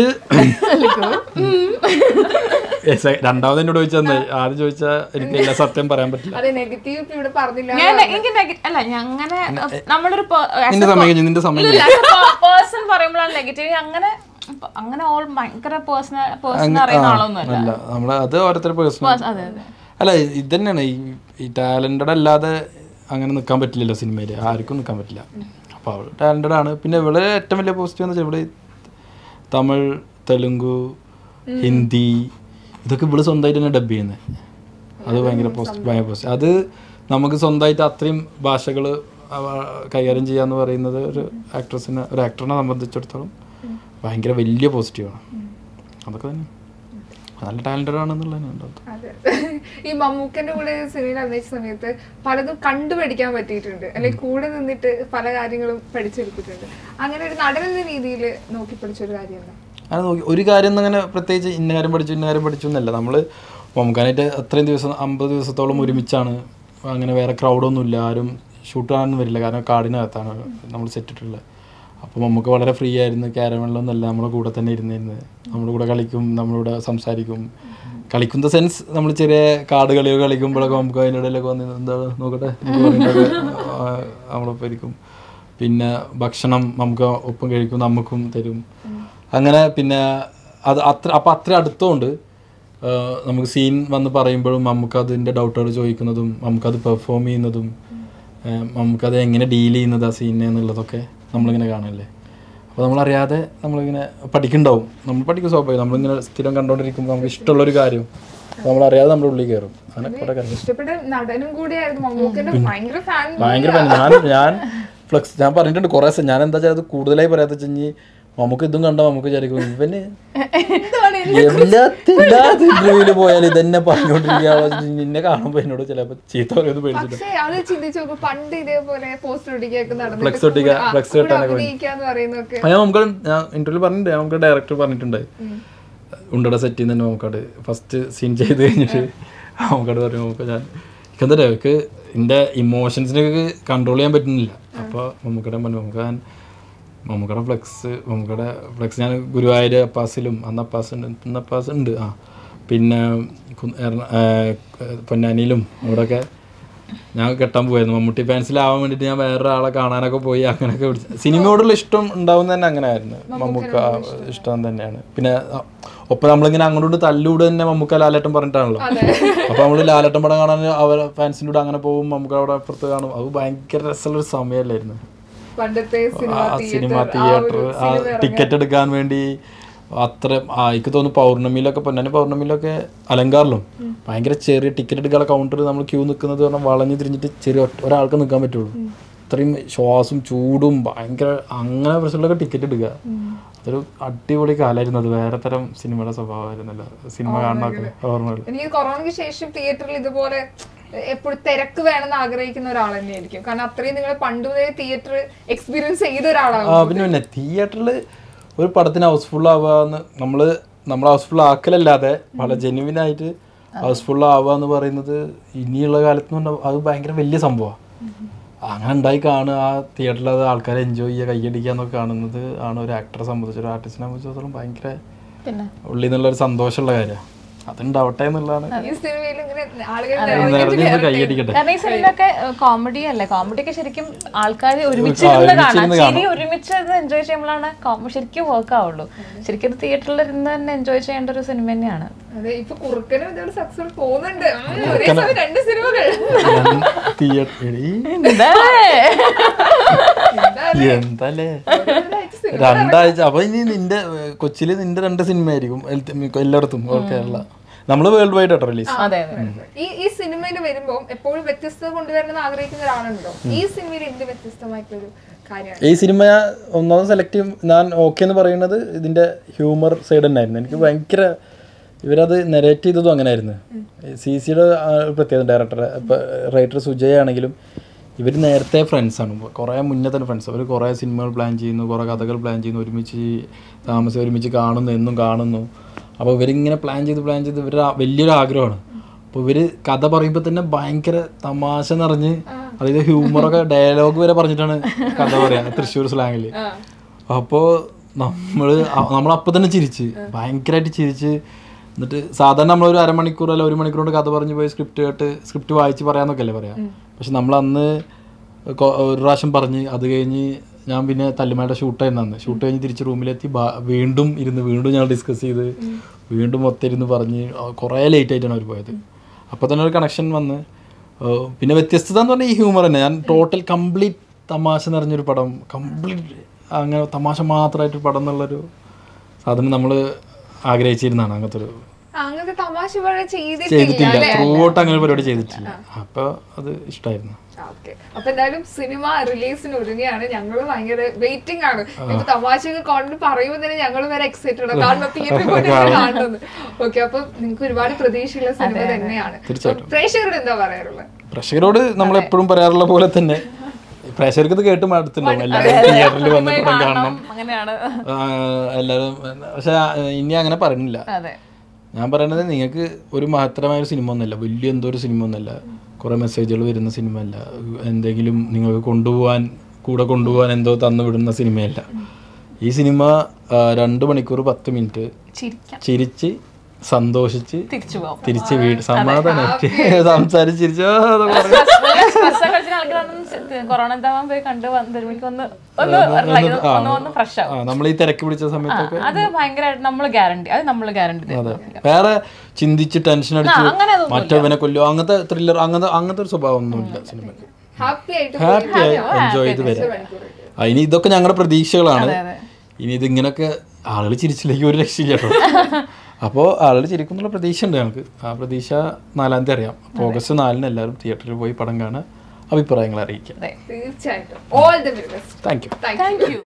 Yes, രണ്ടാമത് എന്നോട് ചോദിച്ചാൽ ആദ്യം ചോദിച്ചാൽ എനിക്ക് എല്ലാ സത്യം പറയാൻ പറ്റില്ല അതെ നെഗറ്റീവ് ഇപ്പൊ ഇവിടെ പറഞ്ഞില്ല ഞാൻ എനിക്ക് നെഗ- അല്ല ഞങ്ങനെ നമ്മളൊരു നിന്റെ സമയം കഴിഞ്ഞു, നിന്റെ സമയം പേഴ്സൺ പറയുമ്പോഴാണ് നെഗറ്റീവ് അങ്ങനെ അങ്ങനെ ഓൾ ഭയങ്കര പേഴ്സണൽ പേഴ്സൺ അറിയുന്ന ആളൊന്നുമല്ല അല്ല നമ്മള് അത് ഓരോരുത്തർ പേഴ്സണൽ അതെ അതെ അല്ല ഇത് തന്നെയാണ് ഈ ഈ ടാലന്റഡ് അല്ലാതെ അങ്ങനെ നിൽക്കാൻ പറ്റില്ലല്ലോ സിനിമയിൽ ആർക്കും നിൽക്കാൻ പറ്റില്ല അപ്പോൾ അവൾ ടാലൻറ്റഡ് ആണ് പിന്നെ ഇവിടെ ഏറ്റവും വലിയ പോസിറ്റീവ് എന്ന് വെച്ചാൽ ഇവിടെ തമിഴ് തെലുങ്ക് ഹിന്ദി ഇതൊക്കെ ഇവിടെ സ്വന്തമായിട്ട് തന്നെ ഡബ് ചെയ്യുന്നത് അത് ഭയങ്കര പോസിറ്റീവ് ഭയങ്കര പോസിറ്റീവ് അത് നമുക്ക് സ്വന്തമായിട്ട് അത്രയും ഭാഷകൾ കൈകാര്യം ചെയ്യാന്ന് പറയുന്നത് ഒരു ആക്ട്രസിനെ ഒരു ആക്ടറിനെ സംബന്ധിച്ചിടത്തോളം ഭയങ്കര വലിയ പോസിറ്റീവാണ് അതൊക്കെ തന്നെ നല്ല ടാലൻറ്റഡ് ആണെന്നുള്ളതാണ് എൻ്റെ അർത്ഥം. അതെ ഈ മമ്മൂക്കന്റെ കൂടെ സിനിമയിൽ അഭിനയിച്ച സമയത്ത് പലതും കണ്ടുപഠിക്കാൻ പറ്റിയിട്ടുണ്ട് അല്ലെങ്കിൽ കൂടെ നിന്നിട്ട് പല കാര്യങ്ങളും പഠിച്ചെടുത്തിട്ടുണ്ട് അങ്ങനെ ഒരു നടൻ എന്ന രീതിയിൽ നോക്കി പഠിച്ചൊരു കാര്യം എന്താ അങ്ങനെ നോക്കി ഒരു കാര്യം ഒന്നും അങ്ങനെ പ്രത്യേകിച്ച് ഇന്ന കാര്യം പഠിച്ചു ഇന്ന കാര്യം പഠിച്ചു എന്നല്ല നമ്മൾ മമ്മൂക്കാനായിട്ട് അത്രയും ദിവസം അമ്പത് ദിവസത്തോളം ഒരുമിച്ചാണ് അങ്ങനെ വേറെ ക്രൗഡൊന്നുമില്ല ആരും ഷൂട്ട് കാണാനൊന്നും വരില്ല കാരണം കാടിനകത്താണ് നമ്മൾ സെറ്റിട്ടുള്ളത് അപ്പോൾ നമുക്ക് വളരെ ഫ്രീ ആയിരുന്നു ക്യാരമണിലൊന്നുമല്ല നമ്മുടെ കൂടെ തന്നെ ഇരുന്നിരുന്നത് നമ്മുടെ കൂടെ കളിക്കും നമ്മളിവിടെ സംസാരിക്കും കളിക്കുന്ന സെൻസ് നമ്മൾ ചെറിയ കാട് കളികൾ കളിക്കുമ്പോഴൊക്കെ നമുക്ക് അതിൻ്റെ ഇടയിലൊക്കെ വന്ന് എന്താണ് നോക്കട്ടെ എന്ന് പറഞ്ഞിട്ടൊക്കെ, ആ, നമ്മളൊപ്പം ഇരിക്കും പിന്നെ ഭക്ഷണം നമുക്ക് ഒപ്പം കഴിക്കും നമുക്കും തരും അങ്ങനെ പിന്നെ അത് അത്ര അപ്പം അത്ര അടുത്തോണ്ട് ആ, നമുക്ക് സീൻ വന്ന് പറയുമ്പോഴും നമുക്ക് അതിൻ്റെ ഡൗട്ടുകൾ ചോദിക്കുന്നതും നമുക്കത് പെർഫോം ചെയ്യുന്നതും ആ, നമുക്കത് എങ്ങനെ ഡീൽ ചെയ്യുന്നത് ആ സീനെ എന്നുള്ളതൊക്കെ നമ്മളിങ്ങനെ കാണല്ലേ അപ്പോൾ നമ്മളറിയാതെ നമ്മളിങ്ങനെ പഠിക്കുന്നുണ്ടാവും നമ്മൾ പഠിക്കും സ്വാഭാവികം നമ്മളിങ്ങനെ സ്ഥിരം കണ്ടുകൊണ്ടിരിക്കുമ്പോൾ നമുക്ക് ഇഷ്ടമുള്ളൊരു കാര്യം നമ്മളറിയാതെ നമ്മുടെ ഉള്ളിൽ കയറും അങ്ങനെ കുറേ കാര്യം ഇഷ്ടപ്പെട്ട നടനും കൂടിയായിരുന്നു മമ്മൂക്കന്റെ ഭയങ്കര ഫാൻ ഭയങ്കര പനി. ഞാൻ ഞാൻ ഫ്ലെക്സ് ഞാൻ പറഞ്ഞിട്ടുണ്ട് കുറേ ദിവസം ഞാൻ എന്താ വെച്ചാൽ അത് കൂടുതലായി പറയാത്ത വെച്ചാൽ നമുക്ക് ഇതും കണ്ട നമുക്ക് വിചാരിക്കും ഇവന് എല്ലാ എല്ലാ ഇന്റർവ്യൂവിൽ പോയാൽ ഇതന്നെ പറഞ്ഞുകൊണ്ടിരിക്കുക നിന്നെ കാണുമ്പോൾ എന്നോട് ചിലപ്പോൾ ചീത്ത പറയുന്നത് പേടിച്ചിട്ട് പക്ഷേ അത് ചിന്തിച്ചു നോക്കും പണ്ട് ഇതേപോലെ പോസ്റ്റർ ഒട്ടിക്കൊക്കെ നടന്നിട്ട് Flex ഒട്ടിക്കുക, കൂടെ- ആ, flex കൂടെ കെട്ടാനൊക്കെ അഭിനയിക്കാന്ന് പറയുന്നതൊക്കെ ഞാൻ നമുക്ക് ഞാൻ ഇന്റർവ്യൂ പറഞ്ഞിട്ടുണ്ട് നമുക്ക് ഡയറക്ടർ പറഞ്ഞിട്ടുണ്ട് ഉണ്ടട സെറ്റ് ചെയ്യുന്ന നമുക്കത് ഫസ്റ്റ് സീൻ ചെയ്ത് കഴിഞ്ഞിട്ട് നമുക്കത് പറയും നമുക്ക് ഞാൻ എന്താ എനിക്ക് എൻ്റെ ഇമോഷൻസിനൊക്കെ കൺട്രോൾ ചെയ്യാൻ പറ്റുന്നില്ല അപ്പോൾ മമ്മൂക്കടെ പറഞ്ഞു നമുക്ക് ഞാൻ മമ്മൂക്കടെ ഫ്ലെക്സ് മമ്മൂക്കടെ ഫ്ലെക്സ് ഞാൻ ഗുരുവായൂർ അപ്പാസിലും അന്ന് അപ്പാസ് ഉണ്ട് ഇന്ന് അപ്പാസ് ഉണ്ട് ആ പിന്നെ കു- എറണ- ഏ, പൊന്നാനിയിലും അവിടെയൊക്കെ ഞാൻ കെട്ടാൻ പോയായിരുന്നു മമ്മൂട്ടി ഫാൻസിലാവാൻ വേണ്ടിയിട്ട് ഞാൻ വേറൊരാളെ കാണാനൊക്കെ പോയി അങ്ങനെയൊക്കെ വിളിച്ചു സിനിമയോടുള്ള ഇഷ്ടം ഉണ്ടാവും തന്നെ അങ്ങനെ ആയിരുന്നു മമ്മൂക്ക ഇഷ്ടം തന്നെയാണ് പിന്നെ അ- ഒപ്പം നമ്മളിങ്ങനെ അങ്ങോട്ട് തല്ലൂടെ തന്നെ മമ്മൂക്ക ലാലേട്ടൻ പറഞ്ഞിട്ടാണല്ലോ അപ്പൊ നമ്മള് ലാലേട്ടൻ പടം കാണാൻ അവരെ ഫാൻസിൻ്റെ കൂടെ അങ്ങനെ പോകും നമുക്ക് അവിടെ അപ്പുറത്ത് കാണും അത് ഭയങ്കര രസമുള്ളൊരു സമയമല്ലായിരുന്നു പണ്ടത്തെ സിനിമ ആ സിനിമ തിയേറ്റർ ആ ഒരു തിയേറ്റർ ആ സിനിമ ടിക്കറ്റ് എടുക്കാൻ വേണ്ടി അത്ര ആ, എനിക്ക് തോന്നുന്നു പൗർണമിയിലൊക്കെ പൊന്നാനി പൗർണമിയിലൊക്കെ അലങ്കാറിലും ഭയങ്കര ചെറിയ ടിക്കറ്റ് എടുക്കാനുള്ള കൗണ്ടർ നമ്മൾ ക്യൂ നിൽക്കുന്നത് പറഞ്ഞാൽ വളഞ്ഞു തിരിഞ്ഞിട്ട് ചെറിയ ഒറ്റ- ഒരാൾക്ക് നിൽക്കാൻ പറ്റുള്ളൂ അത്രയും ശ്വാസം ചൂടും ഭയങ്കര അങ്ങനെ പ്രശ്നമുള്ളൊക്കെ ടിക്കറ്റ് എടുക്കുക അതൊരു അടിപൊളി കാലമായിരുന്നു അത് വേറെ തരം സിനിമയുടെ സ്വഭാവമായിരുന്നല്ലോ സിനിമ കാണാനൊക്കെ ഓർമ്മകൾ എനിക്ക് കൊറോണയ്ക്ക് ശേഷം തിയേറ്ററിൽ ഇതുപോലെ എപ്പോഴും തിരക്ക് വേണമെന്ന് ആഗ്രഹിക്കുന്ന ഒരാൾ തന്നെയായിരിക്കും കാരണം അത്രയും നിങ്ങൾ പണ്ട് മുതലേ തിയേറ്റർ എക്സ്പീരിയൻസ് ചെയ്ത ഒരാളാണ് ആ പിന്നെ പിന്നെ തിയേറ്ററിൽ ഒരു പടത്തിന് ഹൗസ്ഫുൾ ആവാന്ന് നമ്മൾ നമ്മൾ ഹൗസ്ഫുൾ ആക്കലല്ലാതെ വളരെ ജെന്യുവിൻ ആയിട്ട് ഹൗസ്ഫുൾ ആവുക എന്ന് പറയുന്നത് ഇനിയുള്ള കാലത്ത് എന്ന് പറഞ്ഞാൽ അത് ഭയങ്കര വലിയ സംഭവമാണ് അങ്ങനെ ഉണ്ടായി കാണുക ആ തിയേറ്ററിൽ അത് ആൾക്കാരെ എൻജോയ് ചെയ്യുക കൈയടിക്കുക എന്നൊക്കെ കാണുന്നത് ആണ് ഒരു ആക്ടറെ സംബന്ധിച്ച് ഒരു ആർട്ടിസ്റ്റിനെ സംബന്ധിച്ചിടത്തോളം ഭയങ്കര പിന്നെ ഉള്ളിൽ നിന്നുള്ളൊരു സന്തോഷമുള്ള കാര്യമാണ് അതുണ്ടാവട്ടെ എന്നുള്ളതാണ് ഈ സിനിമയിൽ ഇങ്ങനെ ആളുകൾ നിറഞ്ഞ് നിന്ന് കൈയടിക്കട്ടെ കാരണം ഈ സിനിമയൊക്കെ കോമഡി അല്ലേ കോമഡി ഒക്കെ ശരിക്കും ആൾക്കാർ ഒരുമിച്ച് ആ, ഇരുന്ന് ഒരുമിച്ച് കാണാം ഇരുന്ന് ശരി ഒരുമിച്ച് എൻജോയ് ചെയ്യുമ്പോഴാണ് com- ശരിക്കും വർക്ക് ആവുള്ളൂ ശരിക്കും ഇത് തിയേറ്ററിൽ ഇരുന്ന് തന്നെ എൻജോയ് ചെയ്യേണ്ട ഒരു സിനിമ തന്നെയാണ് അതെ ഇപ്പൊ കുറുക്കനും ഇതോടെ സക്സസ് പോകുന്നുണ്ട് ഉം, ഒരേ സമയം രണ്ട് സിനിമകൾ തിയേറ്റർ എന്താ എന്തല്ലേ രണ്ടാഴ്ച അപ്പൊ ഇനി നിന്റെ ഏർ, കൊച്ചിയില് നിന്റെ രണ്ട് സിനിമ ആയിരിക്കും എല്ലായിടത്തും ഓൾ കേരള നമ്മള് വേൾഡ് വൈഡ് ആട്ടോ റിലീസ് അതെ അതെ ഈ ഈ സിനിമയിൽ വരുമ്പോൾ എപ്പോഴും വ്യത്യസ്തത കൊണ്ടുവരണമെന്ന് ആഗ്രഹിക്കുന്ന ഒരാളുണ്ടോ ഈ സിനിമയിൽ എന്ത് വ്യത്യസ്തമായിട്ടൊരു കാര്യമാണ് ഈ സിനിമ ഒന്നാമത് സെലക്ട് ചെയ്യും ഞാൻ ഓക്കെ എന്ന് പറയുന്നത് ഇതിന്റെ ഹ്യൂമർ സൈഡ് തന്നെയായിരുന്നു എനിക്ക് ഭയങ്കര ഇവരത് നെരേറ്റ് ചെയ്തതും അങ്ങനെയായിരുന്നു സി സിയുടെ പ്രത്യേകത ഡയറക്ടർ റൈറ്റർ സുജയ് ആണെങ്കിലും ഇവർ നേരത്തെ ഫ്രണ്ട്സാണ് കുറേ മുന്നേ തന്നെ ഫ്രണ്ട്സ് അവർ കുറേ സിനിമകൾ പ്ലാൻ ചെയ്യുന്നു കുറേ കഥകൾ പ്ലാൻ ചെയ്യുന്നു ഒരുമിച്ച് താമസം ഒരുമിച്ച് കാണുന്നു എന്നും കാണുന്നു അപ്പോൾ ഇവരിങ്ങനെ പ്ലാൻ ചെയ്ത് പ്ലാൻ ചെയ്ത് ഇവരുടെ ആ- വലിയൊരു ആഗ്രഹമാണ് അപ്പോൾ ഇവർ കഥ പറയുമ്പോൾ തന്നെ ഭയങ്കര തമാശ നിറഞ്ഞ് അതായത് ഹ്യൂമറൊക്കെ ഡയലോഗ് വരെ പറഞ്ഞിട്ടാണ് കഥ പറയാ തൃശ്ശൂർ സ്ലാങ്ങിൽ അപ്പോൾ നമ്മൾ നമ്മളപ്പോൾ തന്നെ ചിരിച്ച് ഭയങ്കരമായിട്ട് ചിരിച്ച് എന്നിട്ട് സാധാരണ നമ്മളൊരു അരമണിക്കൂർ അല്ല ഒരു മണിക്കൂർ കൊണ്ട് കഥ പറഞ്ഞ് പോയി സ്ക്രിപ്റ്റ് കേട്ട് സ്ക്രിപ്റ്റ് വായിച്ച് പറയാന്നൊക്കെ അല്ലേ പറയാം പക്ഷെ നമ്മൾ അന്ന് കൊ- ഒരു പ്രാവശ്യം പറഞ്ഞ് അത് കഴിഞ്ഞ് ഞാൻ പിന്നെ തല്ലുമായുടെ ഷൂട്ടായിരുന്നു അന്ന് ഷൂട്ട് കഴിഞ്ഞ് തിരിച്ച് റൂമിലെത്തി ബാ- വീണ്ടും ഇരുന്ന് വീണ്ടും ഞങ്ങൾ ഡിസ്കസ് ചെയ്ത് വീണ്ടും മൊത്തം ഇരുന്ന് പറഞ്ഞ് ആ, കുറേ ലേറ്റ് ആയിട്ടാണ് അവർ പോയത് അപ്പോൾ തന്നെ ഒരു കണക്ഷൻ വന്ന് ഏഹ് പിന്നെ വ്യത്യസ്തത എന്ന് പറഞ്ഞാൽ ഈ ഹ്യൂമർ തന്നെ ഞാൻ ടോട്ടൽ കംപ്ലീറ്റ് തമാശ നിറഞ്ഞൊരു പടം കംപ്ലീറ്റ് അങ്ങനെ തമാശ മാത്രമായിട്ടൊരു പടം എന്നുള്ളൊരു സാധനം നമ്മൾ ആഗ്രഹിച്ചിരുന്നതാണ് അങ്ങനത്തെ ഒരു ആ, അങ്ങനത്തെ തമാശ പോലെ ചെയ്തിട്ടില്ല ചെയ്തിട്ടില്ല അല്ലേ? ത്രൂ ഔട്ട് അങ്ങനെ പരിപാടി ചെയ്തിട്ടില്ല അപ്പോൾ അത് ഇഷ്ടമായിരുന്നു ഓക്കെ അപ്പൊ എന്തായാലും സിനിമ റിലീസിന് ഒരുങ്ങിയാണ് ഞങ്ങൾ ഭയങ്കര വെയിറ്റിംഗ് ആണ് ഇപ്പൊ തമാശയൊക്കെ കൊണ്ട് പറയുമ്പോൾ തന്നെ ഞങ്ങൾ വരെ എക്സൈറ്റഡ് ആണ് കാരണം തിയേറ്ററിൽ പോയിട്ട് കാണുന്നത് ഓക്കെ അപ്പൊ നിങ്ങൾക്ക് ഒരുപാട് പ്രതീക്ഷയുള്ള സിനിമ തന്നെയാണ് തീർച്ചയായിട്ടും. പ്രേക്ഷകരോട് എന്താ പറയാറുള്ളത് പ്രേക്ഷകരോട് നമ്മൾ എപ്പോഴും പറയാറുള്ള പോലെ തന്നെ പ്രേക്ഷകർക്ക് ഇത് കേട്ട് മടുത്തുണ്ടാവും എല്ലാവരും തിയേറ്ററിൽ വന്ന് പടം കാണണം അങ്ങനെയാണ് ആ, എല്ലാവരും പക്ഷെ ഇനി അങ്ങനെ പറയുന്നില്ല അതെ ഞാൻ പറയണത് നിങ്ങൾക്ക് ഒരു മഹത്തരമായ ഒരു സിനിമ ഒന്നല്ല വലിയ എന്തോ ഒരു സിനിമ ഒന്നല്ല കുറേ മെസ്സേജുകൾ വരുന്ന സിനിമ അല്ല എന്തെങ്കിലും നിങ്ങൾക്ക് കൊണ്ടുപോകാൻ കൂടെ കൊണ്ടുപോകാൻ എന്തോ തന്നു വിടുന്ന സിനിമയല്ല ഈ സിനിമ ആ, രണ്ട് മണിക്കൂർ പത്ത് മിനിറ്റ് ചിരിക്കാം ചിരിച്ച് സന്തോഷിച്ച് തിരിച്ചു പോകാം തിരിച്ച് വീട് സമാധാനമായിട്ട് സംസാരിച്ച് ചിരിച്ച് ആ, അതൊക്കെ പറയും. സ്ട്രെസ് കളിച്ച ആൾക്കാരൊന്നും കൊറോണ എന്താവാൻ പോയി കണ്ട് വരുമ്പോഴേക്കും ഒന്ന് ഒന്ന് like ഒന്ന് ഒന്ന് ഫ്രഷ് ആവും ആ നമ്മൾ ഈ തിരക്ക് പിടിച്ച സമയത്തൊക്കെ അത് ഭയങ്കരമായിട്ട് നമ്മൾ ഗ്യാരണ്ടി അത് നമ്മൾ ഗ്യാരണ്ടി അതെ വേറെ ചിന്തിച്ച് ടെൻഷൻ അടിച്ച് അങ്ങനെ അതൊന്നും മറ്റവനെ കൊല്ലോ അങ്ങനത്തെ ത്രില്ലർ അങ്ങനത്തെ അങ്ങനത്തെ ഒരു സ്വഭാവം ഒന്നുമില്ല സിനിമയ്ക്ക് ഹാപ്പി ആയിട്ട് ഹാപ്പി ആയി എൻജോയ് ചെയ്ത് വരാം ആ, ഇനി ഇതൊക്കെ ഞങ്ങളുടെ പ്രതീക്ഷകളാണ് ഇനി ഇതിങ്ങനൊക്കെ ആളുകൾ ചിരിച്ചില്ലെങ്കിൽ ഒരു രക്ഷയില്ല കേട്ടോ അപ്പോൾ ആളുകൾ ചിരിക്കുന്നുള്ള പ്രതീക്ഷ ഉണ്ട് ഞങ്ങൾക്ക് ആ പ്രതീക്ഷ നാലാം തീയതി അറിയാം അപ്പോൾ ഓഗസ്റ്റ് നാലിന് എല്ലാവരും തിയേറ്ററിൽ പോയി പടം കാണുക അഭിപ്രായങ്ങൾ അറിയിക്കാം തീർച്ചയായിട്ടും all the best thank you thank you thank U